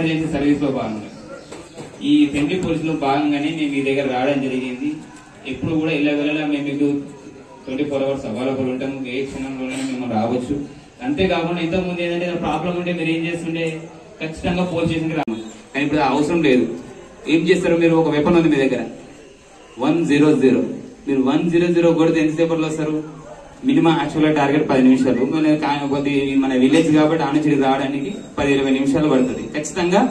Emergency service లో భాగంగా ఈ సెంట్రీ పోలీస్ లో భాగంగానే మేము మీ దగ్గర రావడం జరిగింది ఎప్పుడు కూడా ఇలా వెళ్ళలా మేము మీకు ట్వంటీ ఫోర్ అవర్స్ అవైలబుల్ ఉంటాం ఏ క్షణంలోనే మేము రావచ్చు అంతేకాకుండా ఇంతకు ముందు ఏంటంటే ప్రాబ్లం ఉంటే మీరు ఏం చేస్తుండే ఖచ్చితంగా పోలీస్ స్టేషన్కి రాము కానీ ఇప్పుడు ఆ అవసరం లేదు ఏం చేస్తారు మీరు ఒక వెపన్ ఉంది మీ దగ్గర వన్ జీరో జీరో మీరు వన్ జీరో జీరో కొడితే ఎంతసేపట్లో వస్తారు మినిమం యాక్చువల్ టార్గెట్ పది నిమిషాలు మన కా- కొద్ది మన విలేజ్ కాబట్టి ఆ నుంచి రావడానికి పది ఇరవై నిమిషాలు పడుతుంది ఖచ్చితంగా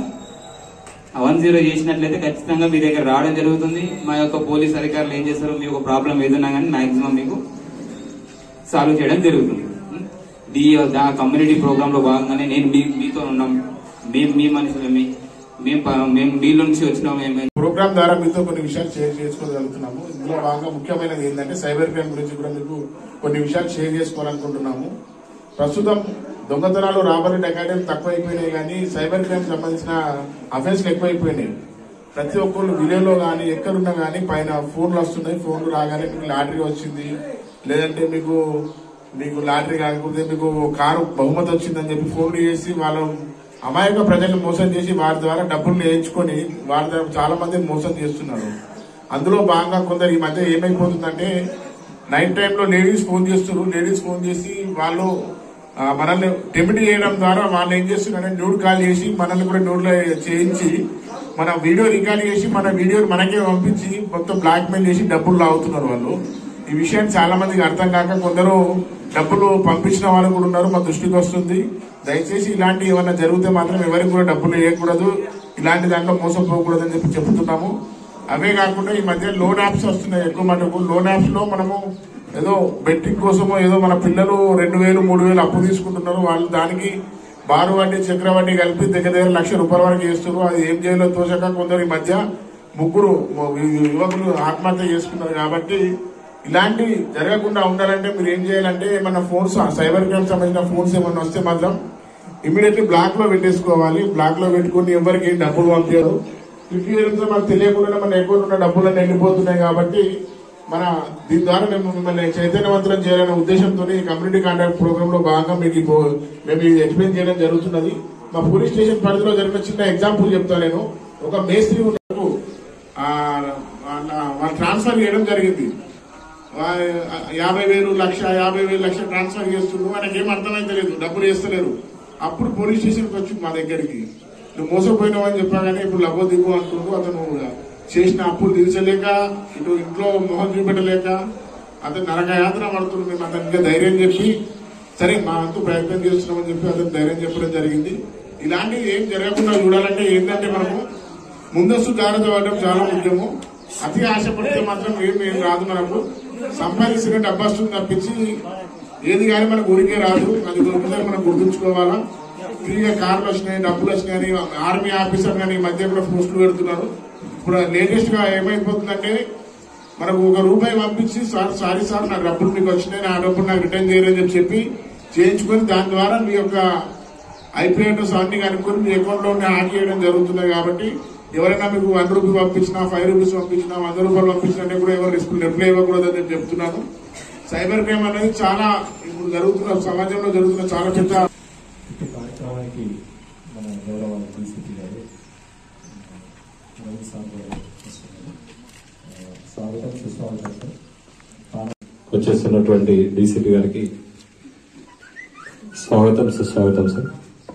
వన్ జీరో చేసినట్లయితే ఖచ్చితంగా మీ దగ్గర రావడం జరుగుతుంది మా యొక్క పోలీస్ అధికారులు ఏం చేస్తారు మీ యొక్క ప్రాబ్లం ఏదన్నా కానీ మాక్సిమం మీకు సాల్వ్ చేయడం జరుగుతుంది ది ఆ కమ్యూనిటీ ప్రోగ్రామ్ లో భాగంగానే నేను మీ మీతో ఉన్నాం మేము మీ మనుషులమే మేము ప- మేము మీలో నుంచి వచ్చినాం మేము ప్రోగ్రామ్ ద్వారా మీతో కొన్ని విషయాలు షేర్ చేసుకోగలుగుతున్నాము ఇందులో భాగంగా ముఖ్యమైనది ఏంటంటే సైబర్ క్రైమ్ గురించి కూడా మీకు కొన్ని విషయాలు షేర్ చేసుకోవాలనుకుంటున్నాము ప్రస్తుతం దొంగతనాలు రాబరీ డకాయిటీలు తక్కువైపోయినాయి కానీ సైబర్ క్రైమ్ సంబంధించిన అఫెన్స్లు ఎక్కువైపోయినాయి ప్రతి ఒక్కళ్ళు విలేలో కానీ ఎక్కడున్నా కానీ పైన ఫోన్లు వస్తున్నాయి ఫోన్లు రాగానే మీకు లాటరీ వచ్చింది లేదంటే మీకు మీకు లాటరీ కాకపోతే మీకు కారు బహుమతి వచ్చిందని చెప్పి ఫోన్లు చేసి వాళ్ళ అమాయక ప్రజలను మోసం చేసి వారి ద్వారా డబ్బులు వేయించుకొని వారి ద్వారా చాలా మందిని మోసం చేస్తున్నారు అందులో భాగంగా కొందరు ఈ మధ్య ఏమైపోతుందంటే నైట్ టైంలో లేడీస్ ఫోన్ చేస్తున్నారు లేడీస్ ఫోన్ చేసి వాళ్ళు ఆ, మనల్ని టెమిట్ చేయడం ద్వారా వాళ్ళు ఏం చేస్తున్నారంటే న్యూడ్ కాల్ చేసి మనల్ని కూడా న్యూడ్లో చేయించి మన వీడియో రికార్డ్ చేసి మన వీడియో మనకే పంపించి మొత్తం బ్లాక్ మెయిల్ చేసి డబ్బులు లాగుతున్నారు వాళ్ళు ఈ విషయం చాలా మందికి అర్థం కాక కొందరు డబ్బులు పంపించిన వాళ్ళు కూడా ఉన్నారు మా దృష్టికి వస్తుంది దయచేసి ఇలాంటి ఏమైనా జరిగితే మాత్రం ఎవరికి కూడా డబ్బులు వేయకూడదు ఇలాంటి దాంట్లో మోసపోకూడదు అని చెప్పి చెప్తున్నాము అవే కాకుండా ఈ మధ్య లోన్ యాప్స్ వస్తున్నాయి ఎక్కువ మటుకు లోన్ యాప్స్ లో మనము ఏదో బెట్టింగ్ కోసమో ఏదో మన పిల్లలు రెండు వేలు మూడు వేలు అప్పు తీసుకుంటున్నారు వాళ్ళు దానికి బారు వడ్డీ చక్ర వడ్డీ కలిపి దగ్గర దగ్గర లక్ష రూపాయల వరకు చేస్తున్నారు అది ఏం చేయాలో తోచక కొందరు ఈ మధ్య ముగ్గురు యువకులు ఆత్మహత్య చేసుకున్నారు కాబట్టి ఇలాంటి జరగకుండా ఉండాలంటే మీరు ఏం చేయాలంటే ఏమన్నా ఫోన్స్ సైబర్ క్రైమ్ సంబంధించిన ఫోన్స్ ఏమన్నా వస్తే మాత్రం ఇమీడియట్లీ బ్లాక్ లో పెట్టేసుకోవాలి బ్లాక్ లో పెట్టుకుని ఎవరికి డబ్బులు పంపించరు క్లిక్ చేయడంతో మనకు తెలియకుండా మన అకౌంట్ ఉన్న డబ్బులన్నీ వెళ్ళిపోతున్నాయి కాబట్టి మన దీని ద్వారా మేము మిమ్మల్ని చైతన్యవంతులం చేయాలనే ఉద్దేశంతో ఈ కమ్యూనిటీ కాంటాక్ట్ ప్రోగ్రామ్ లో భాగంగా మీకు ఈ పో- మేము ఇది ఎక్స్ప్లెయిన్ చేయడం జరుగుతున్నది మా పోలీస్ స్టేషన్ పరిధిలో జరిగిన చిన్న ఎగ్జాంపుల్ చెప్తా నేను ఒక మేస్త్రి ఉన్నప్పుడు వాళ్ళు ట్రాన్స్ఫర్ చేయడం జరిగింది వా- యాభై వేలు లక్ష యాభై వేలు లక్ష ట్రాన్స్ఫర్ చేస్తుండ్రు ఆయనకి ఏం అర్థమైతే లేదు డబ్బులు వేస్తలేరు అప్పుడు పోలీస్ స్టేషన్కి వచ్చింది మా దగ్గరికి నువ్వు మోసపోయినావు అని చెప్పగానే ఇప్పుడు లబ్బో దిగు అంటుండ్రు అతను చేసిన అప్పులు తీర్చలేక ఇటు ఇంట్లో మొహం చూపెట్టలేక అతను నరకయాత్ర పడుతుంది మేము అతనికి ధైర్యం చెప్పి సరే మా వంతు ప్రయత్నం చేస్తున్నామని చెప్పి అతను ధైర్యం చెప్పడం జరిగింది ఇలాంటివి ఏం జరగకుండా చూడాలంటే ఏంటంటే మనము ముందస్తు జాగ్రత్త పడడం చాలా ముఖ్యము అతి ఆశపడితే మాత్రం ఏం ఏం రాదు మనకు సంపాదించిన డబ్బు వస్తుంది తప్పించి ఏది కానీ మనకు ఊరికే రాదు అది దొరికితే మనం గుర్తుంచుకోవాలా ఫ్రీగా కార్లు వచ్చినాయి డబ్బులు వచ్చినాయని ఆర్మీ ఆఫీసర్ కానీ ఈ మధ్య కూడా పోస్టులు పెడుతున్నారు ఇప్పుడు లేటెస్ట్ గా ఏమైపోతుందంటే మనకు ఒక రూపాయి పంపించి సార్ సారీ సార్ నా డబ్బులు మీకు వచ్చినాయి నా డబ్బులు నాకు రిటర్న్ చేయరని చెప్పి చెప్పి చేయించుకొని దాని ద్వారా మీ యొక్క ఐపీ అడ్రస్ అన్ని కనుక్కొని మీ అకౌంట్ లో యాడ్ చేయడం జరుగుతుంది కాబట్టి ఎవరైనా మీకు వన్ రూపీ పంపించినా ఫైవ్ రూపీస్ పంపించినా వంద రూపాయలు పంపించినా కూడా ఎవరు రిప్లై ఇవ్వకూడదని నేను చెప్తున్నాను సైబర్ క్రైమ్ అనేది చాలా ఇప్పుడు జరుగుతున్న సమాజంలో జరుగుతున్న చాలా పెద్ద ఈ కార్యక్రమానికి మన గౌరవ డీసీపీ గారు రవి సార్ గారు వస్తున్నారు. ఆ, స్వాగతం సుస్వాగతం సార్ వచ్చేస్తున్నటువంటి డీసీపీ గారికి స్వాగతం సుస్వాగతం సార్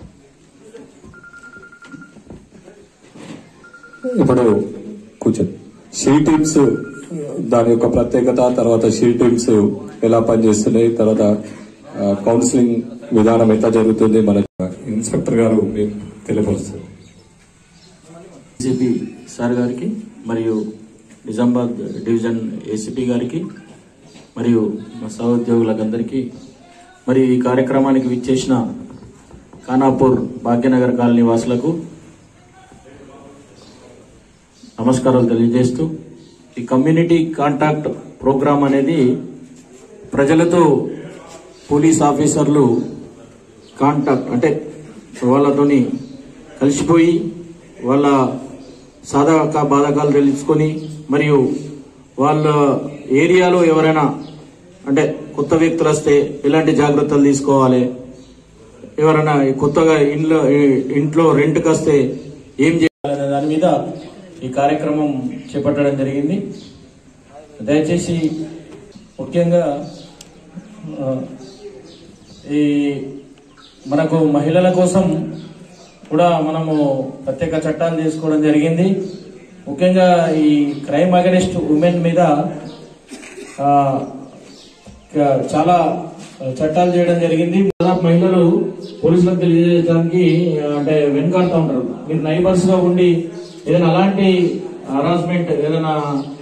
ఇప్పుడు కూర్చొని షీ టీమ్స్ దాని యొక్క ప్రత్యేకత తర్వాత షీ టీమ్స్ ఎలా పనిచేస్తున్నాయి తర్వాత ఆ, కౌన్సిలింగ్ విధానం ఎట్లా జరుగుతుంది మన ఇన్స్పెక్టర్ గారు మీకు తెలియపరుస్తారు డీసీపీ సార్ గారికి మరియు నిజామాబాద్ డివిజన్ ఏసీపీ గారికి మరియు మా సహోద్యోగులకందరికీ మరియు ఈ కార్యక్రమానికి విచ్చేసిన ఖానాపూర్ భాగ్యనగర్ కాలనీ వాసులకు నమస్కారాలు తెలియజేస్తూ ఈ కమ్యూనిటీ కాంటాక్ట్ ప్రోగ్రాం అనేది ప్రజలతో పోలీస్ ఆఫీసర్లు కాంటాక్ట్ అంటే వాళ్ళతోని కలిసిపోయి వాళ్ళ సాధక బాధకాలు తెలుసుకొని మరియు వాళ్ళ ఏరియాలో ఎవరైనా అంటే కొత్త వ్యక్తులు వస్తే ఎలాంటి జాగ్రత్తలు తీసుకోవాలి ఎవరైనా కొత్తగా ఇంట్లో ఇంట్లో రెంట్కి వస్తే ఏం చేయాలనే దాని మీద ఈ కార్యక్రమం చేపట్టడం జరిగింది దయచేసి ముఖ్యంగా ఆ, ఈ మనకు మహిళల కోసం కూడా మనము ప్రత్యేక చట్టాలు చేసుకోవడం జరిగింది ముఖ్యంగా ఈ క్రైమ్ అగెనిస్ట్ ఉమెన్ మీద ఆ, క- చాలా చట్టాలు చేయడం జరిగింది దాదాపు మహిళలు పోలీసులకు తెలియజేయడానికి ఆ, అంటే వెనుకాడుతూ ఉంటారు మీరు నైబర్స్ గా ఉండి ఏదైనా అలాంటి హరాస్మెంట్ ఏదైనా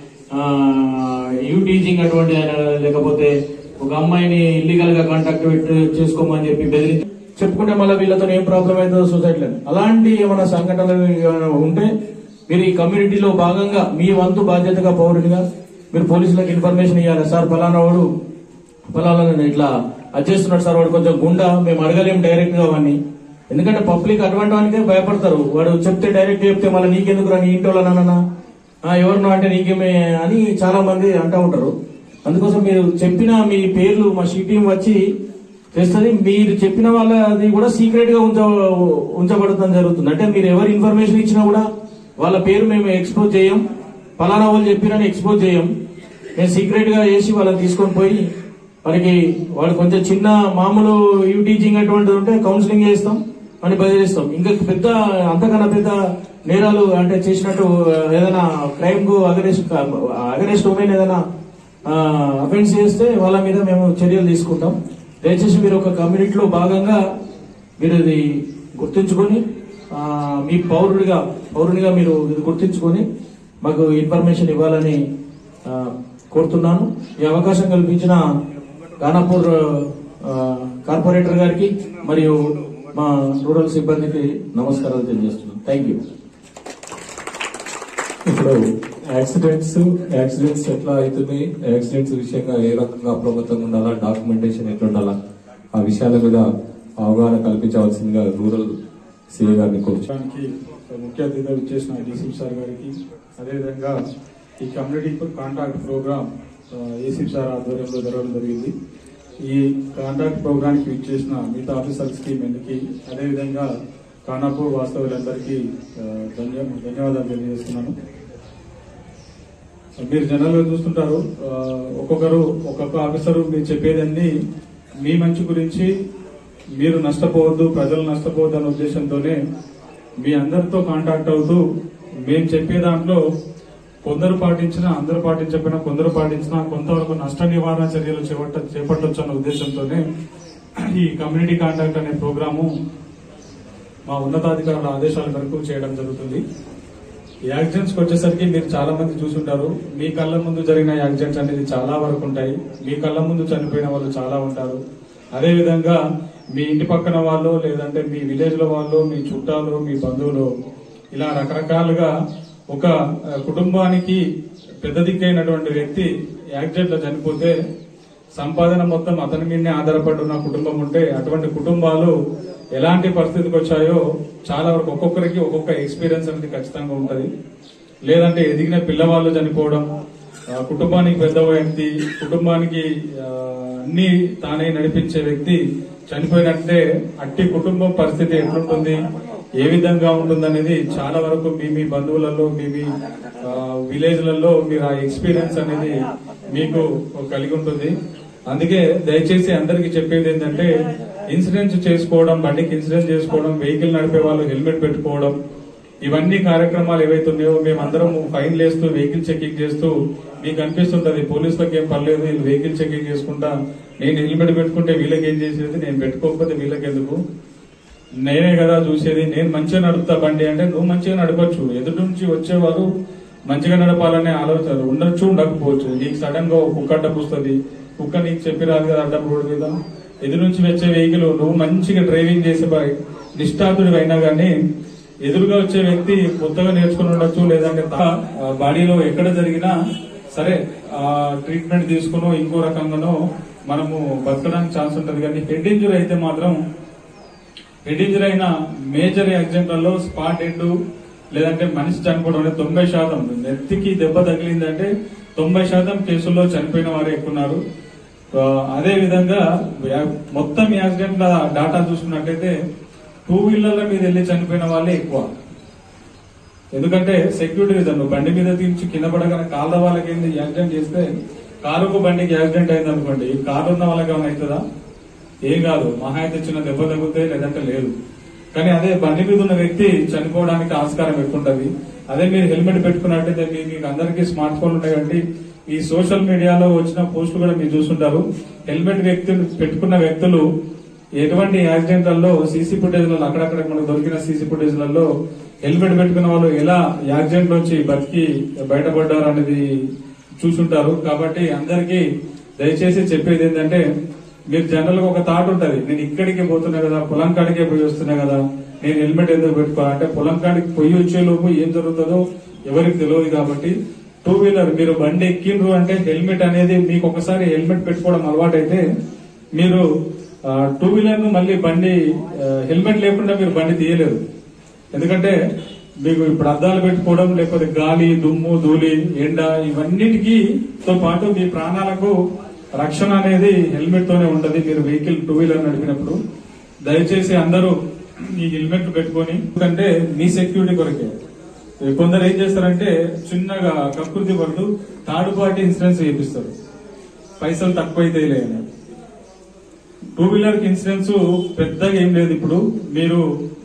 యూ టీచింగ్ అటువంటి అయినా లేకపోతే ఒక అమ్మాయిని ఇల్లీగల్ గా కాంటాక్ట్ చేసుకోమని చెప్పి బెదిరించి చెప్పుకుంటే మళ్ళీ వీళ్ళతో ఏం ప్రాబ్లం అవుతుందో సొసైటీలో అలాంటి ఏమైనా సంఘటనలు ఏమైనా ఉంటే మీరు ఈ కమ్యూనిటీలో భాగంగా మీ వంతు బాధ్యతగా పౌరునిగా మీరు పోలీసులకు ఇన్ఫర్మేషన్ ఇవ్వాలి సార్ ఫలానా వాడు ఫలానా ఇట్లా అది చేస్తున్నాడు సార్ వాడు కొంచెం గుండా మేము అడగలేం డైరెక్ట్ గా అవన్నీ ఎందుకంటే పబ్లిక్ అటువంటి వానికే భయపడతారు వాడు చెప్తే డైరెక్ట్ చెప్తే మళ్ళీ నీకెందుకు రా నీ ఇంటి వాళ్ళనన్నా ఎవరినో అంటే నీకేమే అని చాలా మంది అంటూ ఉంటారు అందుకోసం మీరు చెప్పిన మీ పేర్లు మా షీ టీం వచ్చి చేస్తుంది మీరు చెప్పిన వాళ్ళది కూడా సీక్రెట్ గా ఉంచ ఉంచబడటం జరుగుతుంది అంటే మీరు ఎవరు ఇన్ఫర్మేషన్ ఇచ్చినా కూడా వాళ్ళ పేరు మేము ఎక్స్పోజ్ చేయం ఫలానా వాళ్ళు చెప్పిరని ఎక్స్పోజ్ చేయం మేము సీక్రెట్ గా చేసి వాళ్ళని తీసుకొని పోయి వారికి వాళ్ళు కొంచెం చిన్న మామూలు యూ టీచింగ్ అటువంటిది ఉంటే కౌన్సిలింగ్ చేస్తాం అని బదిలిస్తాం ఇంకా పెద్ద అంతకన్నా పెద్ద నేరాలు అంటే చేసినట్టు ఏదైనా క్రైమ్ కు అగరెస్ట్ అగరెస్ట్ ఉమెన్ ఏదైనా అఫెన్స్ చేస్తే వాళ్ళ మీద మేము చర్యలు తీసుకుంటాం దయచేసి మీరు ఒక కమ్యూనిటీలో భాగంగా మీరు ఇది గుర్తుంచుకొని ఆ, మీ పౌరుడిగా పౌరునిగా మీరు ఇది గుర్తుంచుకొని మాకు ఇన్ఫర్మేషన్ ఇవ్వాలని ఆ, కోరుతున్నాను ఈ అవకాశం కల్పించిన ఖానాపూర్ ఆ, కార్పొరేటర్ గారికి మరియు మా రూరల్ సిబ్బందికి నమస్కారాలు తెలియజేస్తున్నాను థ్యాంక్ యూ ఇప్పుడు యాక్సిడెంట్స్ యాక్సిడెంట్స్ ఎట్లా అవుతున్నాయి యాక్సిడెంట్స్ విషయంగా ఏ రకంగా అప్రమత్తంగా ఉండాలా డాక్యుమెంటేషన్ ఎట్లా ఉండాలా ఆ విషయాల మీద అవగాహన కల్పించవలసిందిగా రూరల్ సిఏ గారిని కోరుచు దానికి ముఖ్య అతిథిగా ఇచ్చేసిన డీసీపీ సార్ గారికి అదేవిధంగా ఈ community contact programme ACP sir ఆధ్వర్యంలో జరగడం జరిగింది ఈ కాంటాక్ట్ ప్రోగ్రామ్ కి ఇచ్చేసిన మిగతా ఆఫీసర్స్ కి మందికి అదేవిధంగా ఖానాపూర్ వాస్తవులందరికీ ఆ, ధన్య ధన్యవాదాలు తెలియజేస్తున్నాను మీరు జనరల్ గా చూస్తుంటారు ఆ, ఒక్కొక్కరు ఒక్కొక్క ఆఫీసర్ మీరు చెప్పేదన్నీ మీ మంచి గురించి మీరు నష్టపోవద్దు ప్రజలు నష్టపోవద్దు అనే ఉద్దేశంతోనే మీ అందరితో కాంటాక్ట్ అవుతూ మేము చెప్పే దాంట్లో కొందరు పాటించినా అందరూ పాటించకపోయినా కొందరు పాటించినా కొంతవరకు నష్ట నివారణ చర్యలు చేపట్ట చేపట్టొచ్చు అనే ఉద్దేశంతోనే ఈ కమ్యూనిటీ కాంటాక్ట్ అనే ప్రోగ్రాము మా ఉన్నతాధికారుల ఆదేశాల మేరకు చేయడం జరుగుతుంది ఈ యాక్సిడెంట్స్ వచ్చేసరికి మీరు చాలా మంది చూసుంటారు మీ కళ్ళ ముందు జరిగిన యాక్సిడెంట్స్ అనేది చాలా వరకు ఉంటాయి మీ కళ్ళ ముందు చనిపోయిన వాళ్ళు చాలా ఉంటారు అదే విధంగా మీ ఇంటి పక్కన వాళ్ళు లేదంటే మీ విలేజ్ లో వాళ్ళు మీ చుట్టాలు మీ బంధువులు ఇలా రకరకాలుగా ఒక ఆ, కుటుంబానికి పెద్ద దిక్కైనటువంటి వ్యక్తి యాక్సిడెంట్ లో చనిపోతే సంపాదన మొత్తం అతని మీదనే ఆధారపడి ఉన్న కుటుంబం ఉంటే అటువంటి కుటుంబాలు ఎలాంటి పరిస్థితికి వచ్చాయో చాలా వరకు ఒక్కొక్కరికి ఒక్కొక్క ఎక్స్పీరియన్స్ అనేది ఖచ్చితంగా ఉంటది లేదంటే ఎదిగిన పిల్లవాళ్ళు చనిపోవడం ఆ, కుటుంబానికి పెద్ద వ్యక్తి కుటుంబానికి ఆ, అన్ని తానే నడిపించే వ్యక్తి చనిపోయినట్టే అట్టి కుటుంబం పరిస్థితి ఎట్లుంటుంది ఏ విధంగా ఉంటుందనేది చాలా వరకు మీ మీ బంధువులలో మీ మీ విలేజ్లలో మీరు ఆ ఎక్స్పీరియన్స్ అనేది మీకు కలిగి ఉంటుంది అందుకే దయచేసి అందరికి చెప్పేది ఏంటంటే ఇన్సూరెన్స్ చేసుకోవడం బండికి ఇన్సూరెన్స్ చేసుకోవడం వెహికల్ నడిపే వాళ్ళు హెల్మెట్ పెట్టుకోవడం ఇవన్నీ కార్యక్రమాలు ఏవైతే ఉన్నాయో మేమందరం ఫైన్ వేస్తూ వెహికల్ చెకింగ్ చేస్తూ మీకు అనిపిస్తుంటది పోలీసులకు ఏం పర్లేదు వీళ్ళు వెహికల్ చెకింగ్ చేసుకుంటా నేను హెల్మెట్ పెట్టుకుంటే వీళ్ళకి ఏం చేసేది నేను పెట్టుకోకపోతే వీళ్ళకి ఎందుకు నేనే కదా చూసేది నేను మంచిగా నడుపుతా బండి అంటే నువ్వు మంచిగా నడపచ్చు ఎదుటి నుంచి వచ్చేవారు మంచిగా నడపాలనే ఆలోచన ఉండొచ్చు ఉండకపోవచ్చు నీకు సడన్ గా ఒక కుక్క అడ్డం వస్తుంది కుక్క నీకు చెప్పి రాదు కదా అడ్డం రోడ్డు మీద ఎదురు నుంచి వచ్చే వెహికల్ నువ్వు మంచిగా డ్రైవింగ్ చేసే బై- నిష్ఠాతుడు అయినా గానీ ఎదురుగా వచ్చే వ్యక్తి కొత్తగా నేర్చుకుని ఉండొచ్చు లేదంటే తా- ఆ బాడీలో ఎక్కడ జరిగినా సరే ఆ ట్రీట్మెంట్ తీసుకునో ఇంకో రకంగానో మనము బతకడానికి ఛాన్స్ ఉంటది కానీ హెడ్ ఇంజరీ అయితే మాత్రం హెడ్ ఇంజరీ అయిన మేజర్ యాక్సిడెంట్లలో స్పాట్ హెడ్ లేదంటే మనిషి చనిపోవడం అనేది తొంభై శాతం నెత్తికి దెబ్బ తగిలిందంటే తొంభై శాతం కేసుల్లో చనిపోయిన వారే ఎక్కువ ఉన్నారు ఆ, అదే విధంగా యా- మొత్తం యాక్సిడెంట్ల డాటా చూసుకున్నట్టయితే టూ వీలర్ల మీద వెళ్ళి చనిపోయిన వాళ్ళే ఎక్కువ ఎందుకంటే సెక్యూరిటీ రీజన్ నువ్వు బండి మీద తీర్చి కింద పడగానే కాళ్ళ వాళ్ళకి ఏంది యాక్సిడెంట్ చేస్తే కారుకు బండికి యాక్సిడెంట్ అయింది అనుకోండి కారు ఉన్న వాళ్ళకి ఏమైనా అవుతుందా ఏం కాదు మహా అయితే చిన్న దెబ్బ తగ్గుతాయి లేదంటే లేదు కానీ అదే బండి మీద ఉన్న వ్యక్తి చనిపోవడానికి ఆస్కారం ఎక్కువ ఉంటది అదే మీరు హెల్మెట్ పెట్టుకున్నట్టయితే మీ- మీకు అందరికీ స్మార్ట్ ఫోన్లు ఉన్నాయి కాబట్టి ఈ సోషల్ మీడియాలో వచ్చిన పోస్టులు కూడా మీరు చూస్తుంటారు హెల్మెట్ వ్యక్తులు పెట్టుకున్న వ్యక్తులు ఎటువంటి యాక్సిడెంట్లలో సీసీ ఫుటేజ్లలో అక్కడక్కడ మనకు దొరికిన సీసీ ఫుటేజ్లలో హెల్మెట్ పెట్టుకున్న వాళ్ళు ఎలా యాక్సిడెంట్ నుంచి బతికి బయటపడ్డారు అనేది చూసుంటారు కాబట్టి అందరికీ దయచేసి చెప్పేది ఏంటంటే మీరు జనరల్ గా ఒక థాట్ ఉంటది నేను ఇక్కడికి పోతున్నా కదా పొలం కాడికే పోయి వస్తున్నా కదా నేను హెల్మెట్ ఎందుకు పెట్టుకోవాలి అంటే పొలం కాడికి పోయి వచ్చే లోపు ఏం జరుగుతుందో ఎవరికి తెలియదు కాబట్టి టూ వీలర్ మీరు బండి ఎక్కిండ్రు అంటే హెల్మెట్ అనేది మీకు ఒకసారి హెల్మెట్ పెట్టుకోవడం అలవాటైతే మీరు టూ వీలర్ ను మళ్ళీ బండి ఆ, హెల్మెట్ లేకుండా మీరు బండి తీయలేరు ఎందుకంటే మీకు ఇప్పుడు అద్దాలు పెట్టుకోవడం లేకపోతే గాలి దుమ్ము ధూళి ఎండ ఇవన్నిటికీ తో పాటు మీ ప్రాణాలకు రక్షణ అనేది హెల్మెట్ తోనే ఉంటది మీరు వెహికల్ టూ వీలర్ నడిపినప్పుడు దయచేసి అందరూ ఈ హెల్మెట్ పెట్టుకొని ఎందుకంటే మీ సెక్యూరిటీ కొరకే కొందరు ఏం చేస్తారంటే చిన్నగా కకృతి పడుతూ థర్డ్ పార్టీ ఇన్సూరెన్స్ చేపిస్తారు పైసలు తక్కువైతే లేని టూ వీలర్ కి ఇన్సూరెన్స్ పెద్దగా ఏం లేదు ఇప్పుడు మీరు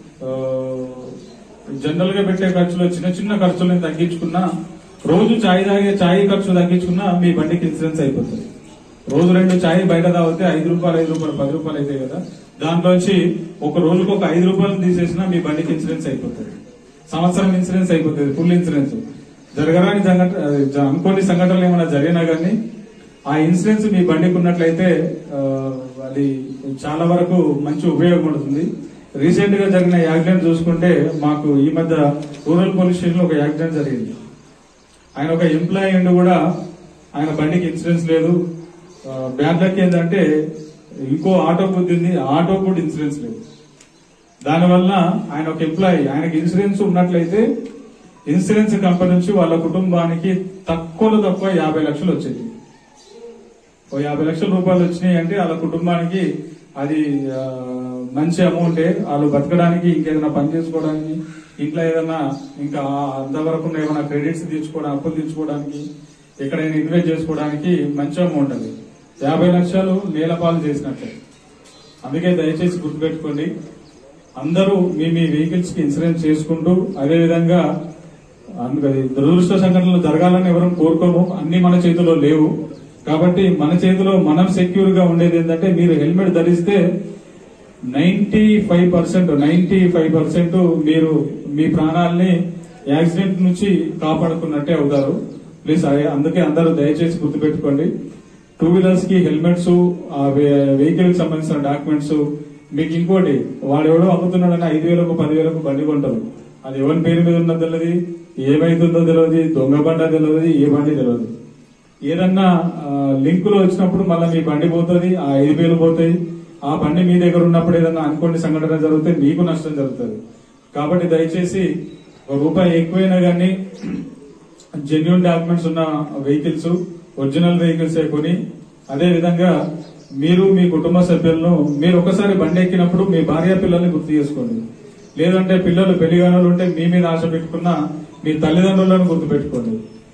జనరల్ గా పెట్టే ఖర్చులో చిన్న చిన్న ఖర్చులను తగ్గించుకున్నా రోజు చాయ్ తాగే చాయ్ ఖర్చు తగ్గించుకున్నా మీ బండికి ఇన్సూరెన్స్ అయిపోతుంది రోజు రెండు చాయ్ బయట తాగితే ఐదు రూపాయలు ఐదు రూపాయలు పది రూపాయలు అయితే కదా దాంట్లోంచి ఒక రోజుకు ఒక ఐదు రూపాయలు తీసేసినా మీ బండికి ఇన్సూరెన్స్ అయిపోతుంది సంవత్సరం ఇన్సూరెన్స్ అయిపోతుంది ఫుల్ ఇన్సూరెన్స్ జరగరాని సంఘటన జ- అనుకోని సంఘటనలు ఏమైనా జరిగినా గానీ ఆ ఇన్సూరెన్స్ మీ బండికి ఉన్నట్లయితే ఆ, అది చాలా వరకు మంచి ఉపయోగం ఉంటుంది రీసెంట్ గా జరిగిన యాక్సిడెంట్ చూసుకుంటే మాకు ఈ మధ్య రూరల్ పోలీస్ స్టేషన్ లో ఒక యాక్సిడెంట్ జరిగింది ఆయన ఒక ఎంప్లాయీ ఉండి కూడా ఆయన బండికి ఇన్సూరెన్స్ లేదు బ్యాడ్ లక్ ఏంటంటే ఇంకో ఆటో గుద్దింది ఆ ఆటో కూడా ఇన్సూరెన్స్ లేదు దానివల్ల ఆయన ఒక ఎంప్లాయీ ఆయనకి ఇన్సూరెన్స్ ఉన్నట్లయితే ఇన్సూరెన్స్ కంపెనీ నుంచి వాళ్ళ కుటుంబానికి తక్కువలో తక్కువ యాభై లక్షలు వచ్చేది ఓ యాభై లక్షల రూపాయలు వచ్చినాయి అంటే వాళ్ళ కుటుంబానికి అది ఆ, మంచి అమౌంటే వాళ్ళు బతకడానికి ఇంకేదైనా పని చేసుకోవడానికి ఇంట్లో ఏదైనా ఇంకా అంతవరకు ఉన్న ఏమైనా క్రెడిట్స్ తీర్చుకోవడం అప్పులు తీర్చుకోవడానికి ఎక్కడైనా ఇన్వెస్ట్ చేసుకోవడానికి మంచి అమౌంట్ అది యాభై లక్షలు నేలపాలు చేసినట్టే అందుకే దయచేసి గుర్తుపెట్టుకోండి అందరూ మీ మీ వెహికల్స్ కి ఇన్సూరెన్స్ చేసుకుంటూ అదే విధంగా అందుకని దురదృష్ట సంఘటనలు జరగాలని ఎవరం కోరుకోము అన్ని మన చేతిలో లేవు కాబట్టి మన చేతిలో మనం సెక్యూర్ గా ఉండేది ఏంటంటే మీరు హెల్మెట్ ధరిస్తే ninety five percent ninety five percent మీరు మీ ప్రాణాలని యాక్సిడెంట్ నుంచి కాపాడుకున్నట్టే అవుతారు ప్లీజ్ అదే- అందుకే అందరూ దయచేసి గుర్తుపెట్టుకోండి టూ వీలర్స్ కి హెల్మెట్స్ ఆ వెహికల్ కి సంబంధించిన డాక్యుమెంట్స్ మీకు ఇంకోటి వాడు ఎవడో అమ్ముతున్నాడని ఐదు వేలకు పదివేలకు బండి కొంటారు అది ఎవరి పేరు మీద ఉన్నది తెలియదు ఏమైతుందో తెలియదు దొంగ బండ తెలియదు ఏ బండి తెలియదు ఏదన్నా లింక్ లో వచ్చినప్పుడు మళ్ళీ మీ బండి పోతుంది ఆ ఐదు వేలు పోతాయి ఆ బండి మీ దగ్గర ఉన్నప్పుడు ఏదన్నా అనుకోని సంఘటన జరిగితే మీకు నష్టం జరుగుతుంది కాబట్టి దయచేసి ఒక రూపాయి ఎక్కువైనా కానీ జెన్యున్ డాక్యుమెంట్స్ ఉన్న వెహికల్స్ ఒరిజినల్ వెహికల్స్ కొని అదే విధంగా మీరు మీ కుటుంబ సభ్యులను మీరు ఒకసారి బండి ఎక్కినప్పుడు మీ భార్య పిల్లల్ని గుర్తు చేసుకోండి లేదంటే పిల్లలు పెళ్లిగానోళ్ళు ఉంటే మీ మీద ఆశ పెట్టుకున్న మీ తల్లిదండ్రులను గుర్తు పెట్టుకోండి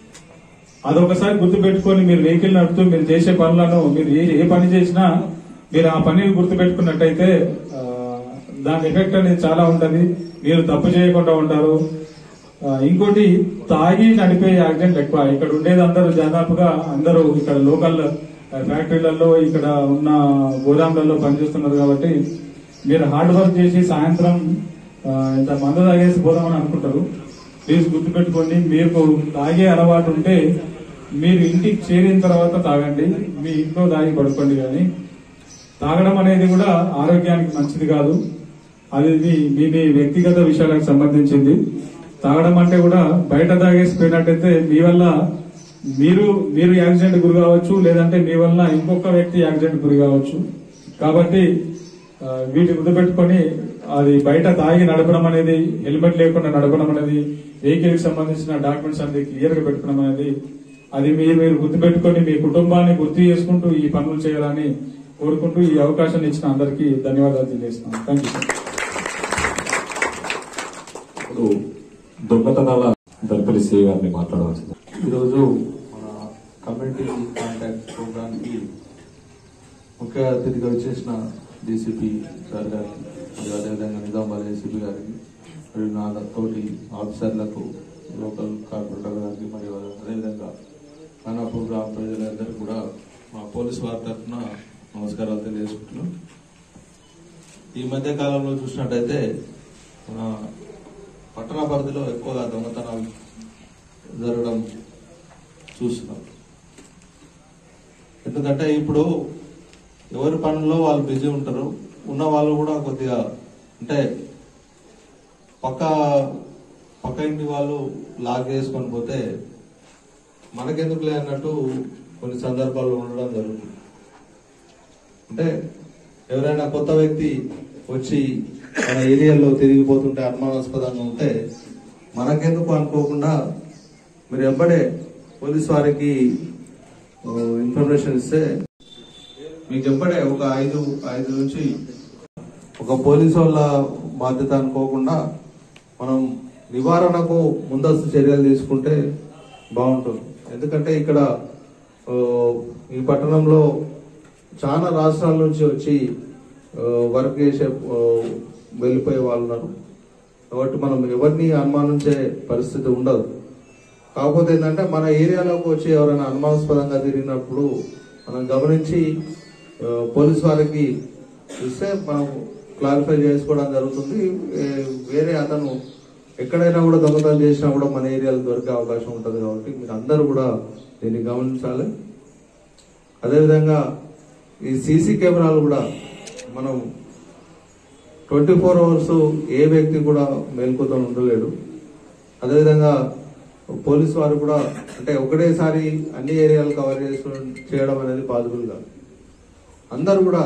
అదొకసారి గుర్తు పెట్టుకొని మీరు వెహికల్ నడుపుతూ మీరు చేసే పనులను మీరు ఏ ఏ పని చేసినా మీరు ఆ పనిని గుర్తు పెట్టుకున్నట్టయితే ఆ, దాని ఎఫెక్ట్ అనేది చాలా ఉంటది మీరు తప్పు చేయకుండా ఉంటారు ఆ, ఇంకోటి తాగి నడిపే యాక్సిడెంట్ ఎక్కువ ఇక్కడ ఉండేది అందరూ దాదాపుగా అందరూ ఇక్కడ లోకల్ ఫ్యాక్టరీలలో ఇక్కడ ఉన్న గోదాములలో పనిచేస్తున్నారు కాబట్టి మీరు హార్డ్ వర్క్ చేసి సాయంత్రం ఆ, ఇంత మందు తాగేసి పోదామని అనుకుంటారు ప్లీజ్ గుర్తుపెట్టుకోండి మీకు తాగే అలవాటు ఉంటే మీరు ఇంటికి చేరిన తర్వాత తాగండి మీ ఇంట్లో తాగి పడుకోండి కానీ తాగడం అనేది కూడా ఆరోగ్యానికి మంచిది కాదు అది మీ మీ మీ వ్యక్తిగత విషయాలకు సంబంధించింది తాగడం అంటే కూడా బయట తాగేసిపోయినట్టయితే మీ వల్ల మీరు మీరు యాక్సిడెంట్ గురి కావచ్చు లేదంటే మీ వల్ల ఇంకొక వ్యక్తి యాక్సిడెంట్ గురి కావచ్చు కాబట్టి ఆ, వీటిని గుర్తుపెట్టుకొని అది బయట తాగి నడపడం అనేది హెల్మెట్ లేకుండా నడపడం అనేది వెహికల్ కి సంబంధించిన డాక్యుమెంట్స్ అనేది క్లియర్ గా పెట్టుకోవడం అనేది అది మీరు మీరు గుర్తుపెట్టుకొని మీ కుటుంబాన్ని గుర్తు చేసుకుంటూ ఈ పనులు చేయాలని కోరుకుంటూ ఈ అవకాశాన్ని ఇచ్చిన అందరికీ ధన్యవాదాలు తెలియజేస్తున్నాను థ్యాంక్ యూ సార్ ఇప్పుడు దొంగతనాల దర్పల్లి సిఐ గారిని మాట్లాడవలసింది ఈరోజు మన కమ్యూనిటీ కాంటాక్ట్ ప్రోగ్రామ్కి ముఖ్య అతిథిగా వచ్చేసిన డీసీపీ సార్ గారికి మరియు అదేవిధంగా నిజామాబాద్ ఏసీపీ గారికి మరియు నా తోటి ఆఫీసర్లకు లోకల్ కార్పొరేటర్ గారికి మరియు అదేవిధంగా ఖానాపూర్ గ్రామ ప్రజలందరికీ కూడా మా పోలీస్ వారి తరఫున నమస్కారాలు తెలియజేసుకుంటున్నాం ఈ మధ్య కాలంలో చూసినట్టయితే మన పట్టణ పరిధిలో ఎక్కువగా దొంగతనాలు జరగడం చూస్తున్నాం ఎందుకంటే ఇప్పుడు ఎవరి పనుల్లో వాళ్ళు బిజీ ఉంటారు ఉన్న వాళ్ళు కూడా కొద్దిగా అంటే పక్క పక్క ఇంటి వాళ్ళు లాక్ చేసుకొని పోతే మనకెందుకులే అన్నట్టు కొన్ని సందర్భాల్లో ఉండడం జరుగుతుంది అంటే ఎవరైనా కొత్త వ్యక్తి వచ్చి మన ఏరియాలో తిరిగిపోతుంటే అనుమానాస్పదంగా ఉంటే మనకెందుకు అనుకోకుండా మీరు ఎప్పుడే పోలీస్ వారికి ఓ, ఇన్ఫర్మేషన్ ఇస్తే మీకు ఎప్పుడే ఒక ఐదు ఐదు నుంచి ఒక పోలీసు వాళ్ళ బాధ్యత అనుకోకుండా మనం నివారణకు ముందస్తు చర్యలు తీసుకుంటే బాగుంటుంది ఎందుకంటే ఇక్కడ ఓ, ఈ పట్టణంలో చాలా రాష్ట్రాల నుంచి వచ్చి ఓ, వర్క్ చేసే ఓ, వెళ్ళిపోయే వాళ్ళు ఉన్నారు కాబట్టి మనం ఎవరిని అనుమానించే పరిస్థితి ఉండదు కాకపోతే ఏంటంటే మన ఏరియాలోకి వచ్చి ఎవరైనా అనుమానాస్పదంగా తిరిగినప్పుడు మనం గమనించి ఆ, పోలీస్ వారికి చూస్తే మనం క్లారిఫై చేసుకోవడం జరుగుతుంది ఏ, వేరే అతను ఎక్కడైనా కూడా దొంగతనం చేసినా కూడా మన ఏరియాలో దొరికే అవకాశం ఉంటుంది కాబట్టి మీరు అందరూ కూడా దీన్ని గమనించాలి అదేవిధంగా ఈ సీసీ కెమెరాలు కూడా మనం ట్వంటీ ఫోర్ అవర్స్ ఏ వ్యక్తి కూడా మేల్కొతో ఉండలేడు అదేవిధంగా పోలీసు వారు కూడా అంటే ఒకటేసారి అన్ని ఏరియాలు కవర్ చేసు చేయడం అనేది పాసిబుల్ కాదు అందరూ కూడా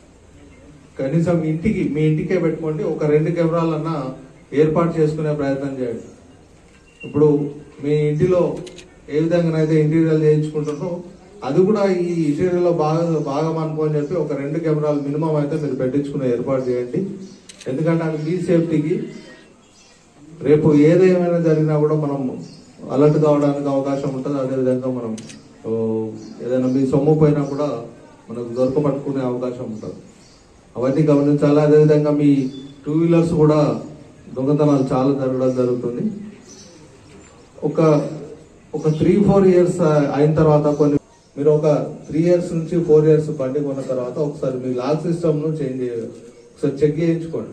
కనీసం ఇంటికి మీ ఇంటికే పెట్టుకోండి ఒక రెండు కెమెరాలన్నా ఏర్పాటు చేసుకునే ప్రయత్నం చేయండి ఇప్పుడు మీ ఇంటిలో ఏ విధంగానైతే ఇంటీరియర్ చేయించుకుంటారో అది కూడా ఈ ఇంటీరియర్ లో బాగా భాగం అనుకోని చెప్పి ఒక రెండు కెమెరాలు మినిమం అయితే మీరు పెట్టించుకునే ఏర్పాటు చేయండి ఎందుకంటే అది మీ సేఫ్టీకి రేపు ఏదేమైనా జరిగినా కూడా మనం అలర్ట్ కావడానికి అవకాశం ఉంటుంది అదేవిధంగా మనం ఓ, ఏదైనా మీ సొమ్ము పోయినా కూడా మనకు దొరకబట్టుకునే అవకాశం ఉంటుంది అవన్నీ గమనించాలి అదేవిధంగా మీ టూ వీలర్స్ కూడా దొంగతనాలు చాలా జరగడం జరుగుతుంది ఒక ఒక త్రీ ఫోర్ ఇయర్స్ అయిన తర్వాత కొన్ని మీరు ఒక త్రీ ఇయర్స్ నుంచి ఫోర్ ఇయర్స్ బండి కొన్న తర్వాత ఒకసారి మీ లాక్ సిస్టమ్ ను చేంజ్ ఒకసారి చెక్ చేయించుకోండి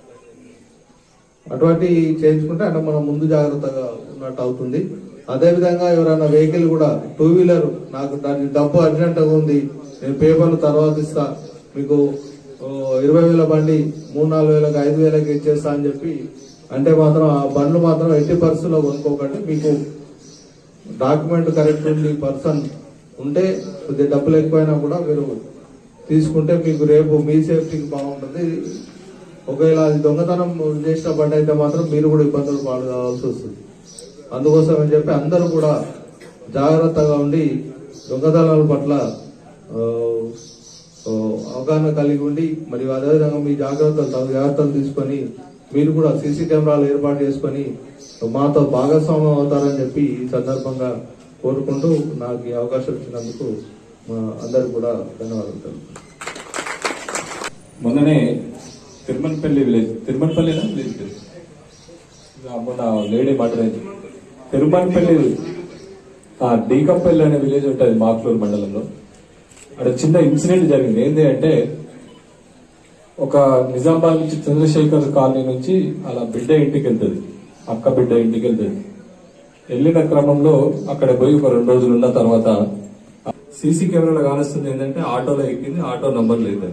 అటువంటి చేయించుకుంటే అంటే మనం ముందు జాగ్రత్తగా ఉన్నట్టు అవుతుంది అదే విధంగా ఎవరైనా వెహికల్ కూడా టూ వీలర్ నాకు దాని డబ్బు అర్జెంట్ గా ఉంది నేను పేపర్లు తర్వాత ఇస్తా మీకు ఓ, ఇరవై వేల బండి మూడు నాలుగు వేలకు ఐదు వేలకు ఇచ్చేస్తా అని చెప్పి అంటే మాత్రం ఆ బండ్లు మాత్రం ఎట్టి పరిస్థితుల్లో కొనుక్కోకండి మీకు డాక్యుమెంట్ కరెక్ట్ ఉంది పర్సన్ ఉంటే కొద్దిగా డబ్బులు ఎక్కువైనా కూడా మీరు తీసుకుంటే మీకు రేపు మీ సేఫ్టీకి బాగుంటుంది ఒకవేళ అది దొంగతనం చేసిన బండి అయితే మాత్రం మీరు కూడా ఇబ్బందులు పాలు కావాల్సి వస్తుంది అందుకోసం అని చెప్పి అందరూ కూడా జాగ్రత్తగా ఉండి దొంగతనాల పట్ల ఆ, ఆ, అవగాహన కలిగి ఉండి మరియు అదేవిధంగా మీ జాగ్రత్తలు తగు జాగ్రత్తలు తీసుకొని మీరు కూడా సీసీ కెమెరాలు ఏర్పాటు చేసుకొని మాతో భాగస్వామ్యం అవుతారని చెప్పి ఈ సందర్భంగా కోరుకుంటూ నాకు ఈ అవకాశం ఇచ్చినందుకు మా అందరికి కూడా ధన్యవాదాలు తెలుపుతున్నాను. మొన్ననే తిరుమలపల్లి విలేజ్ తిరుమలపల్లినా విలేజ్ పేరు? ఇక మొన్న లేడీ మాట్లాడేది తిరుమలపల్లి ఆ, డీకంపల్లి అనే విలేజ్ ఉంటుంది మాక్లూరు మండలంలో అక్కడ చిన్న ఇన్సిడెంట్ జరిగింది ఏంటి అంటే ఒక నిజామాబాద్ నుంచి చంద్రశేఖర్ కాలనీ నుంచి అలా బిడ్డ ఇంటికి వెళ్తుంది అక్క బిడ్డ ఇంటికి వెళ్తుంది వెళ్ళిన క్రమంలో అక్కడ పోయి ఒక రెండు రోజులు ఉన్న తర్వాత సీసీ కెమెరాలో కానిస్తుంది ఏంటంటే ఆటోలో ఎక్కింది ఆటో నంబర్ లేదు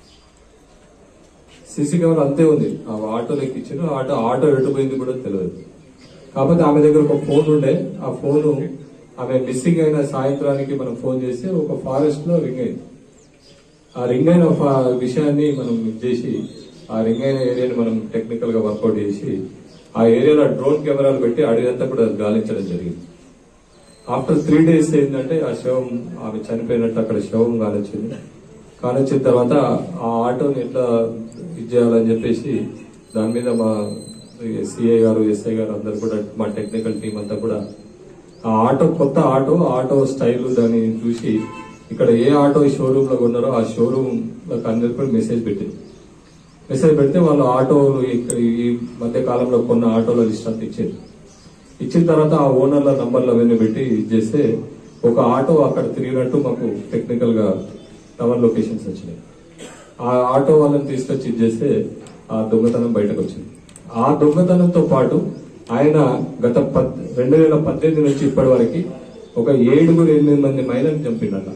సీసీ కెమెరా అంతే ఉంది ఆ ఆటోలో ఎక్కించారు ఆటో ఆటో ఎటు పోయింది కూడా తెలియదు కాకపోతే ఆమె దగ్గర ఒక ఫోన్ ఉండే ఆ ఫోన్ ఆమె మిస్సింగ్ అయిన సాయంత్రానికి మనం ఫోన్ చేస్తే ఒక ఫారెస్ట్ లో రింగ్ అయింది ఆ రింగ్ అయిన ఫా- విషయాన్ని మనం ఇది చేసి ఆ రింగ్ అయిన ఏరియాని మనం టెక్నికల్ గా వర్కౌట్ చేసి ఆ ఏరియాలో డ్రోన్ కెమెరాలు పెట్టి అడిగంతా కూడా గాలించడం జరిగింది ఆఫ్టర్ త్రీ డేస్ ఏంటంటే ఆ శవం ఆమె చనిపోయినట్టు అక్కడ శవం కానొచ్చింది కానొచ్చిన తర్వాత ఆ ఆటోని ఎట్లా ఇది చేయాలని చెప్పేసి దాని మీద మా సిఐ గారు ఎస్ఐ గారు అందరు కూడా మా టెక్నికల్ టీం అంతా కూడా ఆ ఆటో కొత్త ఆటో ఆటో స్టైల్ దాన్ని చూసి ఇక్కడ ఏ ఆటో షోరూమ్ లో కొన్నారో ఆ షోరూమ్ అందరికి కూడా మెసేజ్ పెట్టింది మెసేజ్ పెడితే వాళ్ళు ఆటోలు ఇక్కడ ఈ మధ్య కాలంలో కొన్న ఆటోల లిస్ట్ అంతా ఇచ్చారు ఇచ్చిన తర్వాత ఆ ఓనర్ల నంబర్లు అవన్నీ పెట్టి ఇది చేస్తే ఒక ఆటో అక్కడ తిరిగినట్టు మాకు టెక్నికల్ గా టవర్ లొకేషన్స్ వచ్చినాయి ఆ ఆటో వాళ్ళని తీసుకొచ్చి ఇది చేస్తే ఆ దొంగతనం బయటకు వచ్చింది ఆ దొంగతనంతో పాటు ఆయన గత పద్ రెండు వేల పద్దెనిమిది నుంచి ఇప్పటి వరకు ఒక ఏడుగురు ఎనిమిది మంది మహిళలను చంపిండట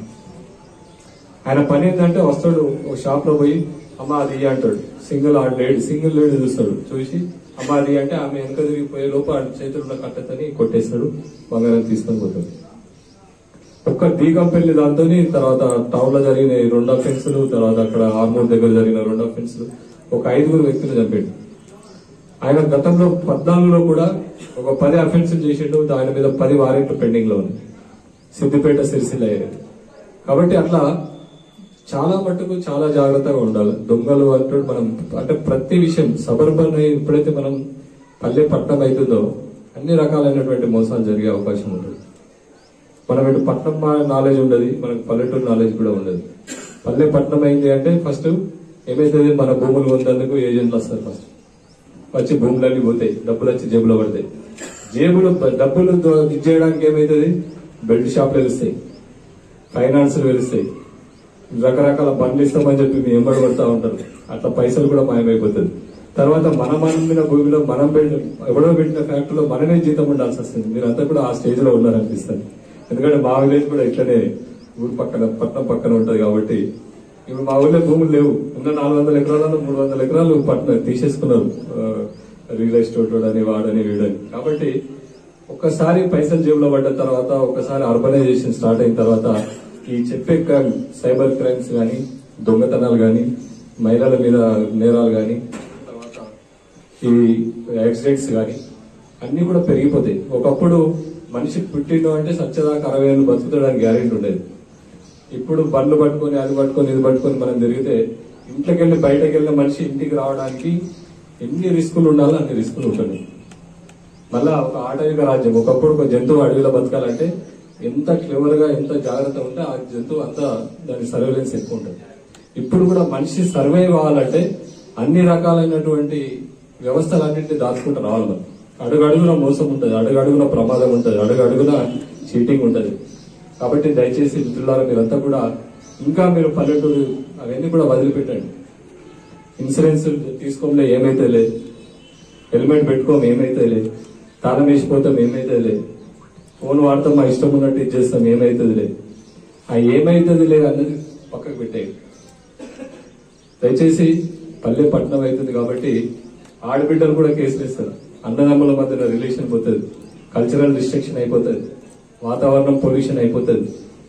ఆయన పని ఏంటంటే వస్తాడు ఒక షాప్ లో పోయి అమ్మ అది ఇయ్యి" అంటాడు సింగిల్ ఆ లేడీ సింగిల్ లేడీ చూస్తాడు చూసి అమ్మ అది అంటే ఆమె వెనక తిరిగిపోయే లోపు ఆ చేతుల్లో కట్టతని కొట్టేస్తాడు బంగారం తీసుకొని పోతాడు ఒక్క దీకంపల్లి దాంతో తర్వాత టౌన్ లో జరిగిన ఈ రెండు అఫెన్స్లు తర్వాత అక్కడ ఆర్మూర్ దగ్గర జరిగిన రెండు అఫెన్స్లు ఒక ఐదుగురు వ్యక్తులు చంపాడు ఆయన గతంలో పద్నాలుగులో కూడా ఒక పది అఫెన్సులు చేసిండు ఆయన మీద పది వారెంట్లు పెండింగ్ లో ఉంది సిద్దిపేట సిరిసిల్ల ఏరియా కాబట్టి అట్లా చాలా మట్టుకు చాలా జాగ్రత్తగా ఉండాలి దొంగలు అంటూ మనం అంటే ప్రతి విషయం సబర్బన్ ఎప్పుడైతే మనం పల్లె పట్టణం అవుతుందో అన్ని రకాలైనటువంటి మోసాలు జరిగే అవకాశం ఉంటుంది మనం ఇటు పట్నం నాలెడ్జ్ ఉండదు మనకు పల్లెటూరు నాలెడ్జ్ కూడా ఉండదు పల్లె పట్నం అయింది అంటే ఫస్ట్ ఏమైతుంది మన భూములు పొందేందుకు ఏజెంట్లు వస్తారు ఫస్ట్ వచ్చి భూములన్నీ పోతాయి డబ్బులు వచ్చి జేబులో పడతాయి జేబులు డబ్బులు దో- ఇది చేయడానికి ఏమైతుంది బెల్ట్ షాప్లు వెలుస్తాయి ఫైనాన్స్ వెలుస్తాయి రకరకాల బండ్లు ఇస్తామని చెప్పి మీ ఎంబడి పడతా ఉంటారు అట్లా పైసలు కూడా మాయమైపోతుంది తర్వాత మన మన భూమిలో మనం పెట్టిన ఎవడో పెట్టిన ఫ్యాక్టరీలో మనమే జీతం ఉండాల్సి వస్తుంది మీరంతా కూడా ఆ స్టేజ్ లో ఉన్నారనిపిస్తుంది ఎందుకంటే మా విలేజ్ కూడా ఇట్లనే ఊరు పక్కన పట్నం పక్కన ఉంటది కాబట్టి ఇప్పుడు మా ఊళ్ళో భూములు లేవు ఉన్న నాలుగు వందల ఎకరాలలో మూడు వందల ఎకరాలు పట్నం తీసేసుకున్నారు రియల్ ఎస్టేట్ అని వాడని వీడని కాబట్టి ఒక్కసారి పైసలు జేబులో పడ్డ తర్వాత ఒక్కసారి అర్బనైజేషన్ స్టార్ట్ అయిన తర్వాత ఈ చెప్పే క్రైమ్ సైబర్ క్రైమ్స్ కానీ దొంగతనాలు కానీ మహిళల మీద నేరాలు కానీ తర్వాత ఈ యాక్సిడెంట్స్ కానీ అన్ని కూడా పెరిగిపోతాయి ఒకప్పుడు మనిషి పుట్టిండు అంటే సత్యదాకా అరవై ఏళ్ళు బతుకుతాడని గ్యారెంటీ ఉండేది ఇప్పుడు బండ్లు పట్టుకొని అది పట్టుకొని ఇది పట్టుకొని మనం తిరిగితే ఇంట్లోకి వెళ్ళి బయటకు వెళ్ళిన మనిషి ఇంటికి రావడానికి ఎన్ని రిస్కులు ఉండాలో అన్ని రిస్కులు ఉంటుంది మళ్ళా ఒక ఆటవిక రాజ్యం ఒకప్పుడు ఒక జంతువు అడవిలో బతకాలంటే ఎంత క్లెవర్ గా ఎంత జాగ్రత్త ఉంటే ఆ జంతువు అంత దాని సర్వేలెన్స్ ఎక్కువ ఉంటుంది ఇప్పుడు కూడా మనిషి సర్వైవ్ అవ్వాలంటే అన్ని రకాలైనటువంటి వ్యవస్థలన్నింటినీ దాచుకుంటూ రావాలి మనం అడుగు అడుగున మోసం ఉంటుంది అడుగు అడుగున ప్రమాదం ఉంటుంది అడుగు అడుగున చీటింగ్ ఉంటుంది కాబట్టి దయచేసి మిత్రులారా మీరంతా కూడా ఇంకా మీరు పల్లెటూరు అవన్నీ కూడా వదిలిపెట్టండి ఇన్సూరెన్స్ తీసుకోలే ఏమైతే లేదు హెల్మెట్ పెట్టుకోం ఏమైతే లేదు తాళం వేసిపోతాం ఏమైతే లేదు ఫోన్ వాడతాం మా ఇష్టం ఉన్నట్టు ఇది చేస్తాం ఏమైతుంది లేదు ఆ ఏమైతుంది లేదు అన్నది పక్కకు పెట్టేయండి దయచేసి పల్లె పట్టణం అవుతుంది కాబట్టి ఆడబిడ్డలు కూడా కేసులు ఇస్తారు అన్నదమ్ముల మధ్యన రిలేషన్ పోతుంది కల్చరల్ రిస్ట్రిక్షన్ అయిపోతుంది వాతావరణం పొల్యూషన్ అయిపోతుంది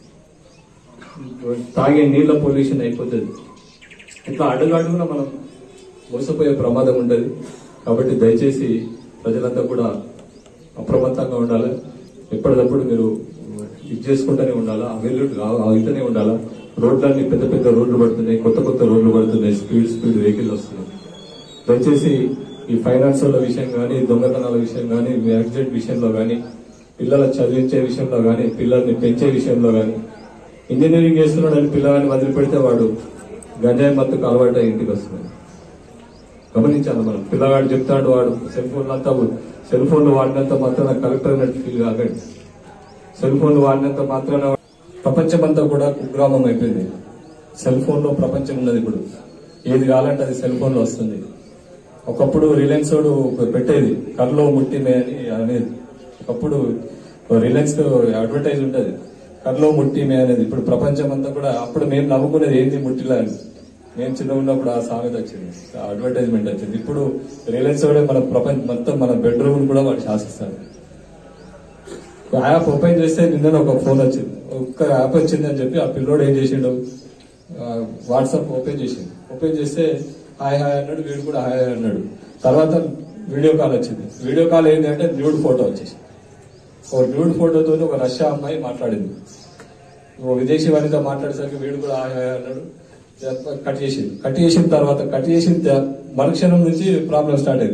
తాగే నీళ్ల పొల్యూషన్ అయిపోతుంది ఇట్లా అడుగు అడుగున మనం మోసపోయే ప్రమాదం ఉంటుంది కాబట్టి దయచేసి ప్రజలంతా కూడా అప్రమత్తంగా ఉండాలి ఎప్పటికప్పుడు మీరు ఇది చేసుకుంటూనే ఉండాలా వెల్లుడు అవుతూనే ఉండాలా రోడ్లన్నీ పెద్ద పెద్ద రోడ్లు పడుతున్నాయి కొత్త కొత్త రోడ్లు పడుతున్నాయి స్పీడ్ స్పీడ్ వెహికల్ వస్తున్నాయి దయచేసి ఈ ఫైనాన్షియల్ విషయం కానీ దొంగతనాల విషయం కానీ యాక్సిడెంట్ విషయంలో కానీ పిల్లల చదివించే విషయంలో కానీ పిల్లల్ని పెంచే విషయంలో కానీ ఇంజనీరింగ్ చేస్తున్నాడని పిల్లగాని వదిలిపెడితే వాడు గంజాయి మత్తుకు అలవాటు అయి ఇంటికి వస్తున్నాడు గమనించాలి మనం పిల్లగాడు చెప్తాడు వాడు సెల్ ఫోన్ అంతా సెల్ ఫోన్లు వాడినంత మాత్రాన కలెక్టర్ అన్నట్టు ఫీల్ కాకండి సెల్ ఫోన్లు వాడినంత మాత్రాన ప్రపంచమంతా కూడా కుగ్రామం అయిపోయింది సెల్ ఫోన్ లో ప్రపంచం ఉన్నది ఇప్పుడు ఏది కావాలంటే అది సెల్ ఫోన్ లో వస్తుంది ఒకప్పుడు రిలయన్స్ వాడు పెట్టేది కర్లో ముట్టిమే అని అనేది ఒకప్పుడు రిలయన్స్ అడ్వర్టైజ్ ఉంటది కర్లో ముట్టిమే అనేది ఇప్పుడు ప్రపంచం అంతా కూడా అప్పుడు మేము నవ్వుకునేది ఏంది ముట్టిలా అని మేము చిన్న ఉన్నప్పుడు ఆ సామెత వచ్చింది ఆ అడ్వర్టైజ్మెంట్ వచ్చింది ఇప్పుడు రిలయన్స్ వాడే మన ప్రపంచం మొత్తం మన బెడ్రూమ్ కూడా వాడు శాసిస్తాడు యాప్ ఓపెన్ చేస్తే నిన్న ఒక ఫోన్ వచ్చింది ఒక్క యాప్ వచ్చింది అని చెప్పి ఆ పిల్లోడు ఏం చేసిండు వాట్సాప్ ఓపెన్ చేసిండు ఓపెన్ చేస్తే హాయ్ హాయ్ అన్నాడు వీడు కూడా హాయ్ హాయ్ అన్నాడు తర్వాత వీడియో కాల్ వచ్చింది వీడియో కాల్ ఏంటి అంటే న్యూడ్ ఫోటో వచ్చేసి ఓ న్యూడ్ ఫోటోతో ఒక రష్యా అమ్మాయి మాట్లాడింది ఓ విదేశీ వారితో మాట్లాడేసరికి వీడు కూడా హాయ్ హాయ్ అన్నాడు కట్ చేసింది కట్ చేసిన తర్వాత కట్ చేసిన త- మరుక్షణం నుంచి ప్రాబ్లం స్టార్ట్ అయింది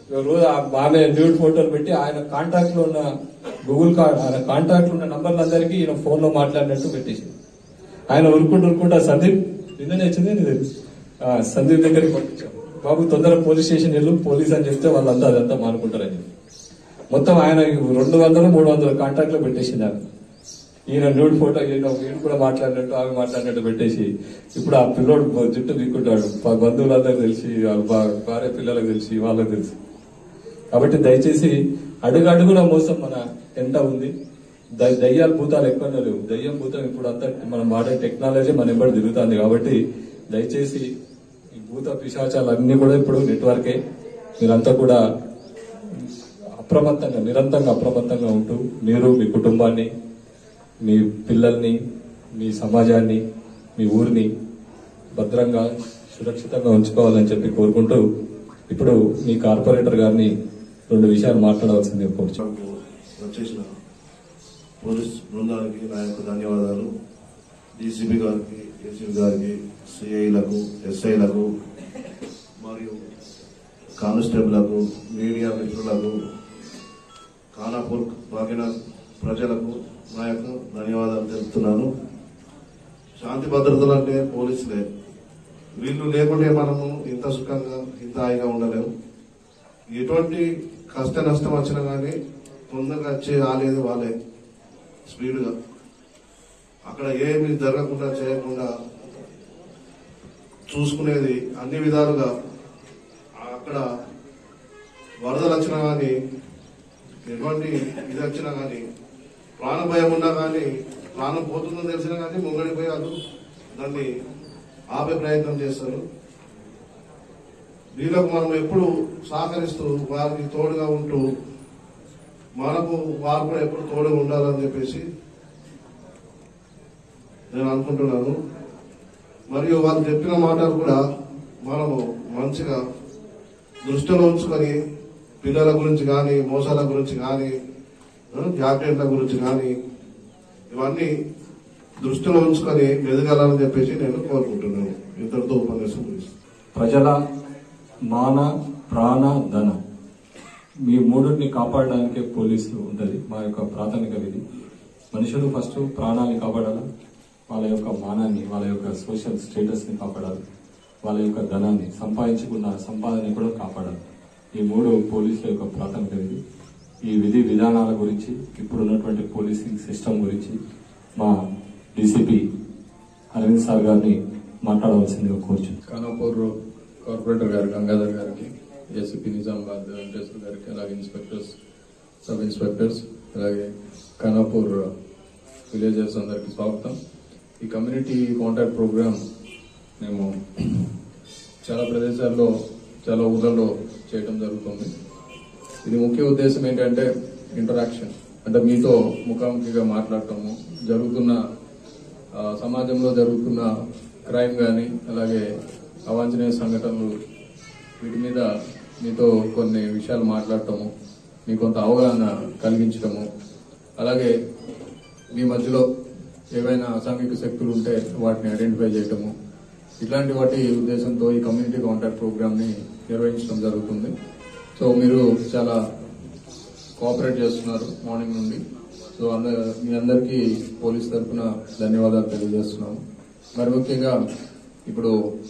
రోజు ఆ- ఆమె న్యూడ్ ఫోటోలు పెట్టి ఆయన కాంటాక్ట్ లో ఉన్న గూగుల్ కార్డ్ ఆయన కాంటాక్ట్ ఉన్న నంబర్లు అందరికీ ఈయన ఫోన్ లో మాట్లాడినట్టు పెట్టేసి ఆయన ఉరుకుంటూ ఉరుకుంటా సందీప్ నిన్ననే వచ్చింది నీది ఆ, సందీప్ దగ్గరికి పంపించాం బాబు తొందర పోలీస్ స్టేషన్ వెళ్ళు పోలీస్ అని చెప్తే వాళ్ళంతా అదంతా మానుకుంటారని చెప్పి. మొత్తం ఆయన రెండు వందలు మూడు వందల కాంటాక్ట్ లో పెట్టేసింది ఆయన ఈయన న్యూడ్ ఫోటో ఈయన వీడు కూడా మాట్లాడినట్టు ఆమె మాట్లాడినట్టు పెట్టేసి ఇప్పుడు ఆ పిల్లోడు జుట్టు దిక్కుంటాడు ప- బంధువులందరూ తెలిసి వాళ్ళ భా- భార్య పిల్లలకు తెలిసి వాళ్ళకి తెలిసి కాబట్టి దయచేసి అడుగు అడుగున మోసం మన ఎంట ఉంది ద- దయ్యాలు భూతాలు ఎక్కువ లేవు దయ్యం భూతం ఇప్పుడు అంతా మనం వాడే టెక్నాలజీ మన ఎంబడి తిరుగుతుంది కాబట్టి దయచేసి ఈ భూత పిశాచాలు అన్ని కూడా ఇప్పుడు నెట్వర్కే మీరంతా కూడా అప్రమత్తంగా నిరంతరంగా అప్రమత్తంగా ఉంటూ మీరు మీ కుటుంబాన్ని మీ పిల్లల్ని మీ సమాజాన్ని మీ ఊరిని భద్రంగా సురక్షితంగా ఉంచుకోవాలని చెప్పి కోరుకుంటూ ఇప్పుడు మీ కార్పొరేటర్ గారిని రెండు విషయాలు మాట్లాడవలసింది కోరుచు నాకు వచ్చేసిన పోలీస్ బృందానికి నా యొక్క ధన్యవాదాలు డీసీపీ గారికి ఏసీపీ గారికి సిఐలకు ఎస్ఐలకు మరియు కానిస్టేబుల్లకు మీడియా మిత్రులకు ఖానాపూర్ భాగ్యనాథ్ ప్రజలకు నా యొక్క ధన్యవాదాలు తెలుపుతున్నాను శాంతి భద్రతలు అంటే పోలీసులే వీళ్ళు లేకుంటే మనము ఇంత సుఖంగా ఇంత హాయిగా ఉండలేము ఎటువంటి కష్ట నష్టం వచ్చినా కానీ తొందరగా వచ్చి ఆలేదు వాళ్ళే స్పీడ్గా అక్కడ ఏమి జరగకుండా చేయకుండా చూసుకునేది అన్ని విధాలుగా అక్కడ వరదలు వచ్చినా కానీ ఎటువంటి ఇది వచ్చినా కానీ ప్రాణ భయం ఉన్నా కానీ ప్రాణం పోతుందని తెలిసినా కానీ ముంగడిపోయి వాళ్ళు దాన్ని ఆపే ప్రయత్నం చేస్తారు వీళ్ళకు మనం ఎప్పుడు సహకరిస్తూ వారికి తోడుగా ఉంటూ మనకు వారు కూడా ఎప్పుడు తోడుగా ఉండాలని చెప్పేసి నేను అనుకుంటున్నాను మరియు వాళ్ళు చెప్పిన మాటలు కూడా మనము మంచిగా దృష్టిలో ఉంచుకొని పిల్లల గురించి కానీ మోసాల గురించి కానీ జాకెట్ల గురించి కానీ ఇవన్నీ దృష్టిలో ఉంచుకొని ఎదగాలని చెప్పేసి నేను కోరుకుంటున్నాను ఇంతటితో ఉపన్యాసం ముగిస్తాను. ప్రజల మాన ప్రాణ ధన మీ మూడుని కాపాడడానికే పోలీసులు ఉంటది మా యొక్క ప్రాథమిక విధి మనుషులు ఫస్ట్ ప్రాణాన్ని కాపాడాలి వాళ్ళ యొక్క మానాన్ని వాళ్ళ యొక్క సోషల్ స్టేటస్ ని కాపాడాలి వాళ్ళ యొక్క ధనాన్ని సంపాదించుకున్న సంపాదన కూడా కాపాడాలి ఈ మూడు పోలీసుల యొక్క ప్రాథమిక విధి ఈ విధి విధానాల గురించి ఇప్పుడున్నటువంటి పోలీసింగ్ సిస్టమ్ గురించి మా డీసీపీ అరవింద్ సార్ గారిని మాట్లాడవలసిందిగా కోరుచున్నాను ఖానాపూర్ కార్పొరేటర్ గారు గంగాధర్ గారికి ఏసీపీ నిజామాబాద్ వెంకటేశ్వర గారికి అలాగే ఇన్స్పెక్టర్స్ సబ్ ఇన్స్పెక్టర్స్ అలాగే ఖానాపూర్ విలేజర్స్ అందరికి స్వాగతం ఈ కమ్యూనిటీ కాంటాక్ట్ ప్రోగ్రామ్ మేము చాలా ప్రదేశాల్లో చాలా ఊళ్ళలో చేయడం జరుగుతుంది ఇది ముఖ్య ఉద్దేశం ఏంటంటే ఇంటరాక్షన్ అంటే మీతో ముఖాముఖిగా మాట్లాడటము జరుగుతున్న ఆ, సమాజంలో జరుగుతున్న క్రైమ్ కానీ అలాగే అవాంఛనీయ సంఘటనలు వీటి మీద మీతో కొన్ని విషయాలు మాట్లాడటము మీకు కొంత అవగాహన కలిగించటము అలాగే మీ మధ్యలో ఏవైనా అసాంఘిక శక్తులు ఉంటే వాటిని ఐడెంటిఫై చేయటము ఇట్లాంటి వాటి ఉద్దేశంతో ఈ కమ్యూనిటీ కాంటాక్ట్ ప్రోగ్రామ్ ని నిర్వహించడం జరుగుతుంది సో మీరు చాలా కోఆపరేట్ చేస్తున్నారు మార్నింగ్ నుండి సో అంద మీ అందరికీ పోలీస్ తరఫున ధన్యవాదాలు తెలియజేస్తున్నాము మరి ముఖ్యంగా ఇప్పుడు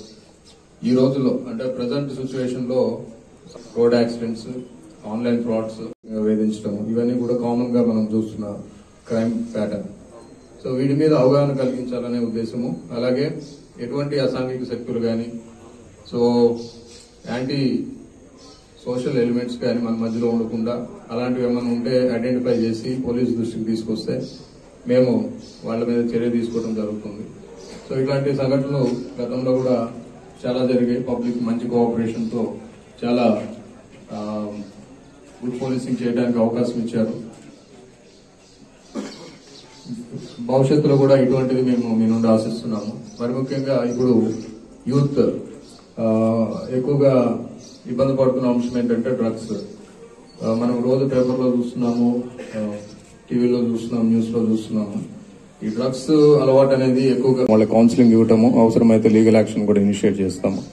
ఈ రోజుల్లో అంటే ప్రజెంట్ సిచ్యువేషన్ లో రోడ్ యాక్సిడెంట్స్ ఆన్లైన్ ఫ్రాడ్స్ వేధించడం ఇవన్నీ కూడా కామన్ గా మనం చూస్తున్న క్రైమ్ ప్యాటర్న్ సో వీటి మీద అవగాహన కలిగించాలనే ఉద్దేశము అలాగే ఎటువంటి అసాంఘిక శక్తులు కానీ సో యాంటీ సోషల్ ఎలిమెంట్స్ కానీ మన మధ్యలో ఉండకుండా అలాంటివి ఏమైనా ఉంటే ఐడెంటిఫై చేసి పోలీస్ దృష్టికి తీసుకొస్తే మేము వాళ్ళ మీద చర్య తీసుకోవడం జరుగుతుంది సో ఇట్లాంటి సంఘటనలు గతంలో కూడా చాలా జరిగాయి పబ్లిక్ మంచి కోఆపరేషన్ తో చాలా గుడ్ పోలీసింగ్ చేయడానికి అవకాశం ఇచ్చారు భవిష్యత్తులో కూడా ఇటువంటిది మేము మీ నుండి ఆశిస్తున్నాము మరి ముఖ్యంగా ఇప్పుడు యూత్ ఆ, ఎక్కువగా ఇబ్బంది పడుతున్న అంశం ఏంటంటే డ్రగ్స్ ఆ, మనం రోజు పేపర్లో చూస్తున్నాము ఆ, టీవీలో చూస్తున్నాం న్యూస్ లో చూస్తున్నాము ఈ డ్రగ్స్ అలవాటు అనేది ఎక్కువగా వాళ్ళ కౌన్సిలింగ్ ఇవ్వటము అవసరమైతే లీగల్ యాక్షన్ కూడా ఇనిషియేట్ చేస్తాము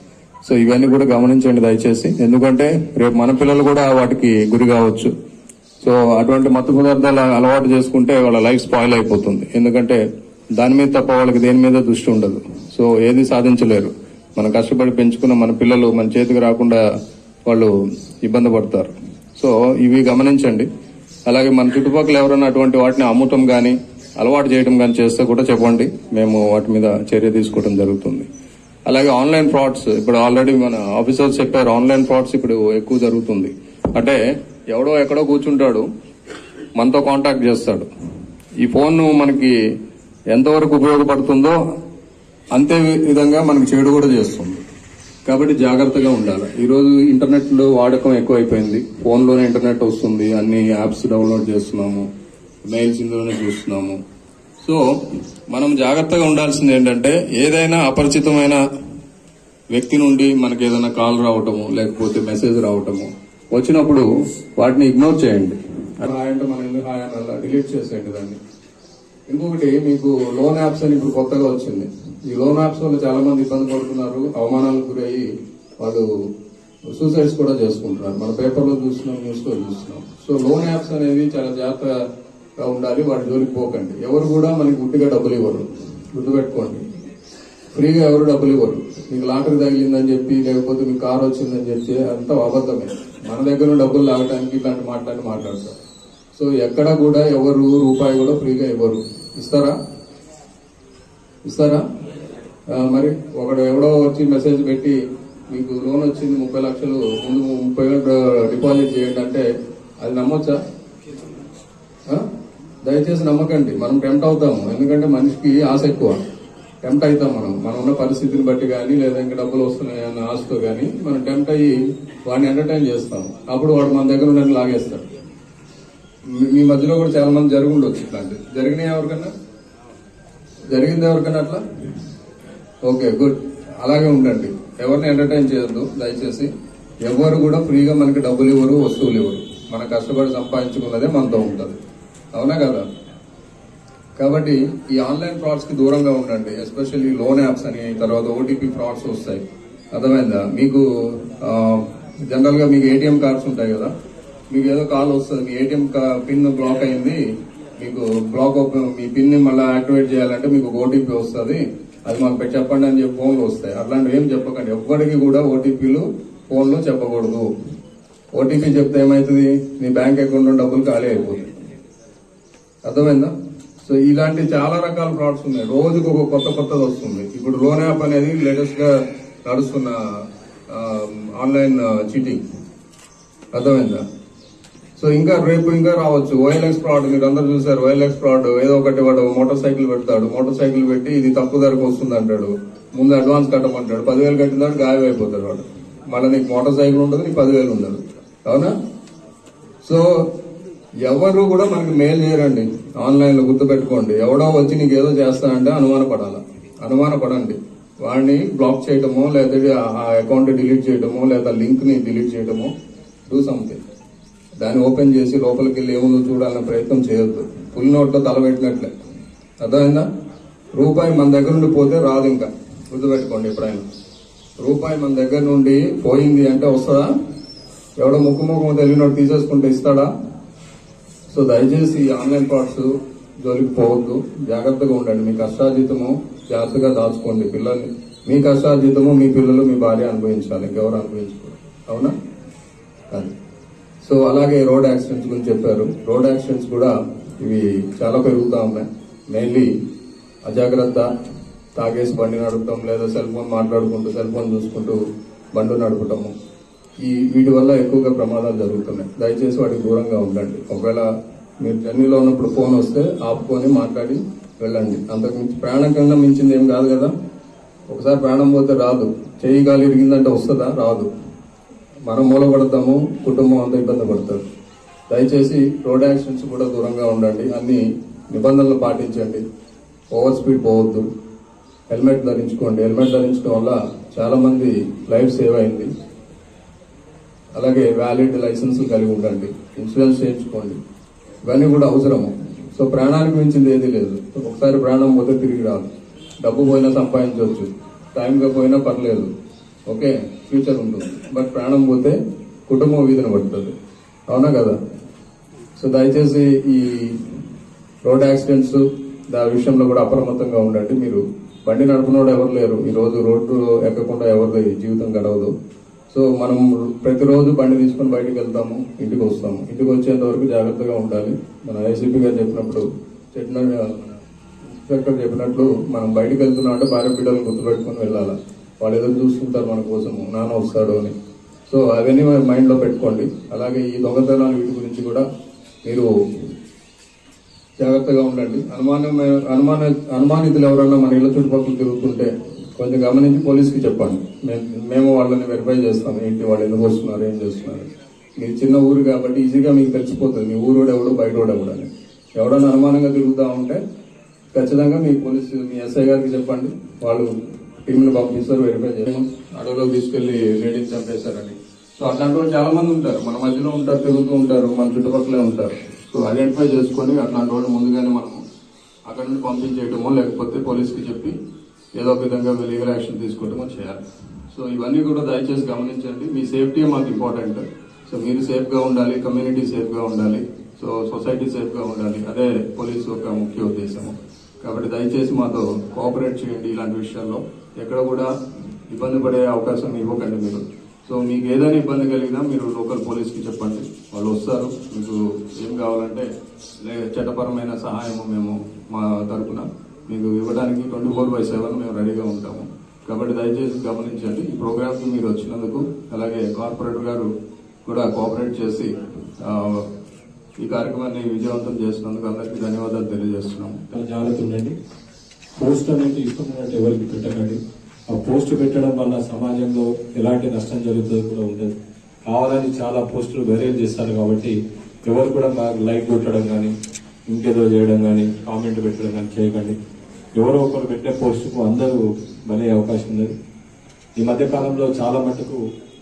సో ఇవన్నీ కూడా గమనించండి దయచేసి ఎందుకంటే రేపు మన పిల్లలు కూడా వాటికి గురి కావచ్చు సో అటువంటి మత్తు పదార్థాలు అలవాటు చేసుకుంటే వాళ్ళ లైఫ్ స్పాయిల్ అయిపోతుంది ఎందుకంటే దాని మీద తప్ప వాళ్ళకి దేని మీద దృష్టి ఉండదు సో ఏది సాధించలేరు మనం కష్టపడి పెంచుకున్న మన పిల్లలు మన చేతికి రాకుండా వాళ్ళు ఇబ్బంది పడతారు సో ఇవి గమనించండి అలాగే మన చుట్టుపక్కల ఎవరైనా అటువంటి వాటిని అమ్ముతాం గాని అలవాటు చేయడం గాని చేస్తే కూడా చెప్పండి మేము వాటి మీద చర్య తీసుకోవడం జరుగుతుంది అలాగే ఆన్లైన్ ఫ్రాడ్స్ ఇప్పుడు ఆల్రెడీ మన ఆఫీసర్స్ చెప్పారు ఆన్లైన్ ఫ్రాడ్స్ ఇప్పుడు ఎక్కువ జరుగుతుంది అంటే ఎవడో ఎక్కడో కూర్చుంటాడు మనతో కాంటాక్ట్ చేస్తాడు ఈ ఫోన్ మనకి ఎంతవరకు ఉపయోగపడుతుందో అంతే విధంగా మనకి చెడు కూడా చేస్తుంది కాబట్టి జాగ్రత్తగా ఉండాలి ఈ రోజు ఇంటర్నెట్ లో వాడకం ఎక్కువైపోయింది ఫోన్ లోనే ఇంటర్నెట్ వస్తుంది అన్ని యాప్స్ డౌన్లోడ్ చేస్తున్నాము మెయిల్స్ ఇందులోనే చూస్తున్నాము సో మనం జాగ్రత్తగా ఉండాల్సింది ఏంటంటే ఏదైనా అపరిచితమైన వ్యక్తి నుండి మనకి ఏదైనా కాల్ రావటము లేకపోతే మెసేజ్ రావటము వచ్చినప్పుడు వాటిని ఇగ్నోర్ చేయండి హాయ్ అంటే మనం ఎందుకు హాయ్ అని అలా డిలీట్ చేసేయండి దాన్ని ఇంకొకటి మీకు లోన్ యాప్స్ అని ఇప్పుడు కొత్తగా వచ్చింది ఈ లోన్ యాప్స్ వల్ల చాలా మంది ఇబ్బంది పడుతున్నారు అవమానాలకు గురయ్యి వాళ్ళు సూసైడ్స్ కూడా చేసుకుంటున్నారు మన పేపర్లో చూస్తున్నాం న్యూస్ లో చూస్తున్నాం సో లోన్ యాప్స్ అనేవి చాలా జాగ్రత్తగా ఉండాలి వాటి జోలికి పోకండి ఎవరు కూడా మనకి గుడ్డిగా డబ్బులు ఇవ్వరు గుర్తుపెట్టుకోండి ఫ్రీగా ఎవరు డబ్బులు ఇవ్వరు మీకు లాటరీ తగిలిందని చెప్పి లేకపోతే మీకు కార్ వచ్చిందని చెప్పి అంతా అబద్ధమే మన దగ్గర డబ్బులు లాగడానికి ఇట్లాంటి మాట్లాడి మాట్లాడతారు సో ఎక్కడ కూడా ఎవరు రూపాయి కూడా ఫ్రీగా ఇవ్వరు ఇస్తారా ఇస్తారా ఆ, మరి ఒకడు ఎవడో వచ్చి మెసేజ్ పెట్టి మీకు లోన్ వచ్చింది ముప్పై లక్షలు ముందు ముప్పై వేలు డిపాజిట్ చేయండి అంటే అది నమ్మొచ్చా ఆ? దయచేసి నమ్మకండి మనం టెంప్ట్ అవుతాము ఎందుకంటే మనిషికి ఆశ ఎక్కువ టెంప్ట్ అవుతాం మనం మనం ఉన్న పరిస్థితిని బట్టి కానీ లేదా ఇంకా డబ్బులు వస్తున్నాయి అన్న ఆశతో కానీ మనం టెంప్ట్ అయ్యి వాడిని ఎంటర్టైన్ చేస్తాం అప్పుడు వాడు మన దగ్గర నుండి లాగేస్తాడు మీ- మీ మధ్యలో కూడా చాలా మంది జరిగి ఉండొచ్చు ఇట్లాంటివి జరిగినాయి ఎవరికన్నా జరిగింది ఎవరికన్నా అట్లా ఓకే గుడ్ అలాగే ఉండండి ఎవరిని ఎంటర్టైన్ చేయొద్దు దయచేసి ఎవరు కూడా ఫ్రీగా మనకి డబ్బులు ఇవ్వరు వస్తువులు ఇవ్వరు మన కష్టపడి సంపాదించుకున్నదే మనతో ఉంటుంది అవునా కదా కాబట్టి ఈ ఆన్లైన్ ఫ్రాడ్స్ కి దూరంగా ఉండండి ఎస్పెషల్లీ లోన్ యాప్స్ అని తర్వాత ఓటీపీ ఫ్రాడ్స్ వస్తాయి అర్థమైందా మీకు జనరల్ గా మీకు ఏటీఎం కార్డ్స్ ఉంటాయి కదా మీకు ఏదో కాల్ వస్తుంది మీ ఏటీఎం పిన్ బ్లాక్ అయింది మీకు బ్లాక్ ఓపెన్ మీ పిన్ ని మళ్ళీ యాక్టివేట్ చేయాలంటే మీకు ఓటీపీ వస్తుంది అది మాకు పెట్టి చెప్పండి అని చెప్పి ఫోన్లు వస్తాయి అట్లాంటివి ఏం చెప్పకండి ఎవ్వరికి కూడా ఓటీపీలు ఫోన్లో చెప్పకూడదు ఓటీపీ చెప్తే ఏమవుతుంది మీ బ్యాంక్ అకౌంట్ లో డబ్బులు ఖాళీ అయిపోతుంది అర్థమైందా సో ఇలాంటి చాలా రకాల ఫ్రాడ్స్ ఉన్నాయి రోజుకు ఒక కొత్త కొత్తది వస్తుంది ఇప్పుడు లోన్ యాప్ అనేది లేటెస్ట్ గా నడుస్తున్న ఆన్లైన్ చీటింగ్ అర్థమైందా సో ఇంకా రేపు ఇంకా రావచ్చు ఓఎల్ఎక్స్ ఫ్రాడ్ మీరు అందరు చూసారు ఓఎల్ఎక్స్ ఫ్రాడ్ ఏదో ఒకటి వాడు మోటార్ సైకిల్ పెడతాడు మోటార్ సైకిల్ పెట్టి ఇది తప్పు ధరకు వస్తుంది అంటాడు ముందు అడ్వాన్స్ కట్టమంటాడు పదివేలు కట్టినాడు గాయం అయిపోతాడు వాడు మళ్ళీ నీకు మోటార్ సైకిల్ ఉండదు నీకు పదివేలు ఉండదు అవునా సో ఎవరు కూడా మనకి మెయిల్ చేయరండి ఆన్లైన్ లో గుర్తుపెట్టుకోండి ఎవడో వచ్చి నీకు ఏదో చేస్తానంటే అనుమానపడాల అనుమానపడండి వాడిని బ్లాక్ చేయటమో లేదా ఆ అకౌంట్ డిలీట్ చేయటమో లేదా లింక్ ని డిలీట్ చేయటమో డూ సంథింగ్ దాన్ని ఓపెన్ చేసి లోపలికి వెళ్ళి ఏముందో చూడాలనే ప్రయత్నం చేయొద్దు ఫుల్ నోట్లో తల పెట్టినట్లే అర్థమైందా రూపాయి మన దగ్గర నుండి పోతే రాదు ఇంకా గుర్తుపెట్టుకోండి ఎప్పుడైనా రూపాయి మన దగ్గర నుండి పోయింది అంటే వస్తుందా ఎవడో ముక్కు ముఖం తెలియనోడు తీసేసుకుంటే ఇస్తాడా సో దయచేసి ఈ ఆన్లైన్ ఫ్రాడ్స్ జోలికి పోవద్దు జాగ్రత్తగా ఉండండి మీ కష్టార్జితము జాగ్రత్తగా దాచుకోండి పిల్లల్ని మీ కష్టార్జితము మీ పిల్లలు మీ భార్య అనుభవించాలి ఇంకెవరు అనుభవించుకోరు అవునా అది సో అలాగే రోడ్ యాక్సిడెంట్స్ గురించి చెప్పారు రోడ్ యాక్సిడెంట్స్ కూడా ఇవి చాలా పెరుగుతా ఉన్నాయి మెయిన్లీ అజాగ్రత్త తాగేసి బండి నడపడం లేదా సెల్ ఫోన్ మాట్లాడుకుంటూ సెల్ ఫోన్ చూసుకుంటూ బండి నడపటము ఈ వీటి వల్ల ఎక్కువగా ప్రమాదాలు జరుగుతున్నాయి దయచేసి వాటికి దూరంగా ఉండండి ఒకవేళ మీరు జర్నీలో ఉన్నప్పుడు ఫోన్ వస్తే ఆపుకొని మాట్లాడి వెళ్ళండి అంతకు మించి ప్రాణం కన్నా మించింది ఏం కాదు కదా ఒకసారి ప్రాణం పోతే రాదు చేయి గాలి ఇరిగిందంటే వస్తుందా రాదు మనం మూలపడతాము కుటుంబం అంతా ఇబ్బంది పడతారు దయచేసి రోడ్ యాక్సిడెంట్స్ కూడా దూరంగా ఉండండి అన్ని నిబంధనలు పాటించండి ఓవర్ స్పీడ్ పోవద్దు హెల్మెట్ ధరించుకోండి హెల్మెట్ ధరించడం వల్ల చాలా మంది లైఫ్ సేవ్ అయింది అలాగే వ్యాలిడ్ లైసెన్సులు కలిగి ఉండండి ఇన్సూరెన్స్ చేయించుకోండి ఇవన్నీ కూడా అవసరము సో ప్రాణానికి మించింది ఏది లేదు ఒకసారి ప్రాణం పోతే తిరిగి రాదు డబ్బు పోయినా సంపాదించవచ్చు టైంగా పోయినా పర్లేదు ఓకే ఫ్యూచర్ ఉంటుంది బట్ ప్రాణం పోతే కుటుంబం వీధిన పడుతుంది అవునా కదా సో దయచేసి ఈ రోడ్ యాక్సిడెంట్స్ దాని విషయంలో కూడా అప్రమత్తంగా ఉండండి మీరు బండి నడుపునోడు ఎవరు లేరు ఈ రోజు రోడ్డు ఎక్కకుండా ఎవరిది జీవితం గడవదు సో మనం ప్రతిరోజు బండి తీసుకొని బయటికి వెళ్తాము ఇంటికి వస్తాము ఇంటికి వచ్చేంత వరకు జాగ్రత్తగా ఉండాలి మన ఐసీపీ గారు చెప్పినప్పుడు చెప్పిన ఇన్స్పెక్టర్ చెప్పినట్లు మనం బయటికి వెళ్తున్నాం అంటే భార్య బిడ్డలు గుర్తుపెట్టుకొని వెళ్ళాలి వాళ్ళు ఎదురు చూస్తుంటారు మన కోసము నాన్న వస్తాడు అని సో అవన్నీ మైండ్ లో పెట్టుకోండి అలాగే ఈ దొంగతనాలు వీటి గురించి కూడా మీరు జాగ్రత్తగా ఉండండి అనుమానం అనుమాన అనుమానితులు ఎవరైనా మన ఇళ్ళ చుట్టుపక్కల తిరుగుతుంటే కొంచెం గమనించి పోలీస్కి చెప్పండి మేము మేము వాళ్ళని వెరిఫై చేస్తాం ఏంటి వాళ్ళు ఎందుకు వస్తున్నారు ఏం చేస్తున్నారు మీరు చిన్న ఊరు కాబట్టి ఈజీగా మీకు తెలిసిపోతుంది మీ ఊరోడు ఎవడు బయటోడు ఎవడని ఎవడన్నా అనుమానంగా తిరుగుతా ఉంటే ఖచ్చితంగా మీ పోలీసు మీ ఎస్ఐ గారికి చెప్పండి వాళ్ళు టీంని పంపిస్తారు వెరిఫై చేస్తాం అడవిలోకి తీసుకెళ్లి లేడీని చంపేశారని సో అట్లాంటి వాళ్ళు చాలా మంది ఉంటారు మన మధ్యలో ఉంటారు తిరుగుతూ ఉంటారు మన చుట్టుపక్కలే ఉంటారు సో ఐడెంటిఫై చేసుకొని అట్లాంటి వాళ్ళు ముందుగానే మనం అక్కడ నుండి పంపించేయటమో లేకపోతే పోలీస్కి చెప్పి ఏదో ఒక విధంగా లీగల్ యాక్షన్ తీసుకోవటమో చేయాలి సో ఇవన్నీ కూడా దయచేసి గమనించండి మీ సేఫ్టీ మాకు ఇంపార్టెంట్ సో మీరు సేఫ్ గా ఉండాలి కమ్యూనిటీ సేఫ్ గా ఉండాలి సో సొసైటీ సేఫ్ గా ఉండాలి అదే పోలీసు ఒక ముఖ్య ఉద్దేశము కాబట్టి దయచేసి మాతో కోఆపరేట్ చేయండి ఇలాంటి విషయాల్లో ఎక్కడ కూడా ఇబ్బంది పడే అవకాశం ఇవ్వకండి మీరు సో మీకు ఏదైనా ఇబ్బంది కలిగినా మీరు లోకల్ పోలీస్కి చెప్పండి వాళ్ళు వస్తారు మీకు ఏం కావాలంటే లే చట్టపరమైన సహాయము మేము మా తరపున మీకు ఇవ్వడానికి ట్వంటీ ఫోర్ బై సెవెన్ మేము రెడీగా ఉంటాము కాబట్టి దయచేసి గమనించండి ఈ ప్రోగ్రామ్కి మీరు వచ్చినందుకు అలాగే కార్పొరేటర్ గారు కూడా కోఆపరేట్ చేసి ఆ, ఈ కార్యక్రమాన్ని విజయవంతం చేసినందుకు అందరికీ ధన్యవాదాలు తెలియజేస్తున్నాము చాలా జాగ్రత్త ఉండండి పోస్ట్ అనేది ఇష్టం ఉన్నట్టు ఎవరికి పెట్టకండి ఆ పోస్ట్ పెట్టడం వల్ల సమాజంలో ఎలాంటి నష్టం జరుగుతుందో కూడా ఉండదు కావాలని చాలా పోస్టులు వైరల్ చేస్తారు కాబట్టి ఎవరు కూడా మాకు లైక్ కొట్టడం కానీ ఇంకేదో చేయడం కానీ కామెంట్ పెట్టడం కానీ చేయకండి ఎవరో ఒకరు పెట్టే పోస్టుకు అందరూ బలే అవకాశం ఉన్నది ఈ మధ్య కాలంలో చాలా మటుకు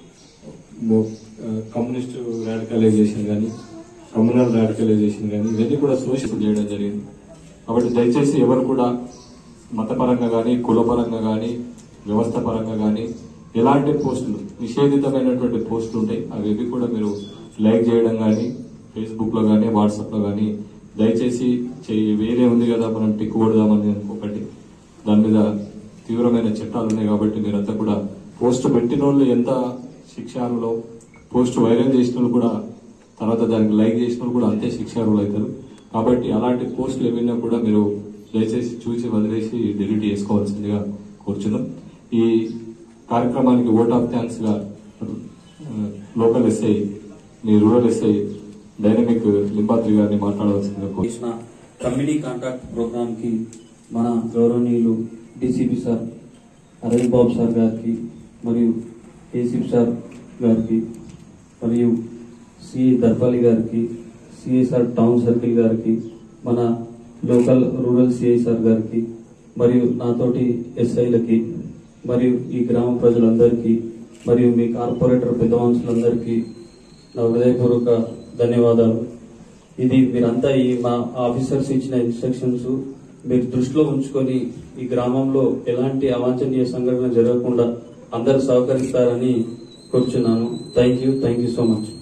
మో- ఆ, కమ్యూనిస్టు రాడికలైజేషన్ కానీ కమ్యూనల్ రాడికలైజేషన్ కానీ ఇవన్నీ కూడా సోషల్ చేయడం జరిగింది కాబట్టి దయచేసి ఎవరు కూడా మతపరంగా కానీ కులపరంగా కానీ వ్యవస్థ పరంగా కానీ ఎలాంటి పోస్టులు నిషేధితమైనటువంటి పోస్టులు ఉంటాయి అవి ఏవి కూడా మీరు లైక్ చేయడం కానీ ఫేస్బుక్ లో కానీ వాట్సాప్ లో కానీ దయచేసి చెయ్యి వేరే ఉంది కదా మనం టిక్ కొడదామని అనుకోకండి దాని మీద తీవ్రమైన చట్టాలు ఉన్నాయి కాబట్టి మీరంతా కూడా పోస్ట్ పెట్టిన వాళ్ళు ఎంత శిక్షారులో పోస్ట్ వైరల్ చేసిన వాళ్ళు కూడా తర్వాత దానికి లైక్ చేసిన వాళ్ళు కూడా అంతే శిక్షారులు అవుతారు కాబట్టి అలాంటి పోస్టులు ఏమైనా కూడా మీరు దయచేసి చూసి వదిలేసి డిలీట్ చేసుకోవాల్సిందిగా కోరుచున్నాం ఈ కార్యక్రమానికి ఓట్ ఆఫ్ థ్యాంక్స్ గా లోకల్ ఎస్ఐ మీ రూరల్ ఎస్ఐ డైనమిక్ లింబాద్రి గారిని మాట్లాడవలసిందిగా కోరు చేసిన కమ్యూనిటీ కాంటాక్ట్ ప్రోగ్రామ్ కి మన గౌరవనీయులు DCP sir Aravind Babu sir గారికి మరియు ఏసీపీ సార్ గారికి మరియు సి దర్పాలి గారికి సిఎస్ఆర్ టౌన్ సర్కిల్ గారికి మన లోకల్ రూరల్ సిఐ సార్ గారికి మరియు నాతోటి ఎస్ఐలకి మరియు ఈ గ్రామ ప్రజలందరికీ మరియు మీ కార్పొరేటర్ పెద్ద మనుషులందరికీ నా హృదయపూర్వక ధన్యవాదాలు ఇది మీరంతా ఈ మా ఆఫీసర్స్ ఇచ్చిన ఇన్స్ట్రక్షన్స్ మీరు దృష్టిలో ఉంచుకొని ఈ గ్రామంలో ఎలాంటి అవాంఛనీయ సంఘటన జరగకుండా అందరు సహకరిస్తారని కోరుచున్నాను thank you thank you so much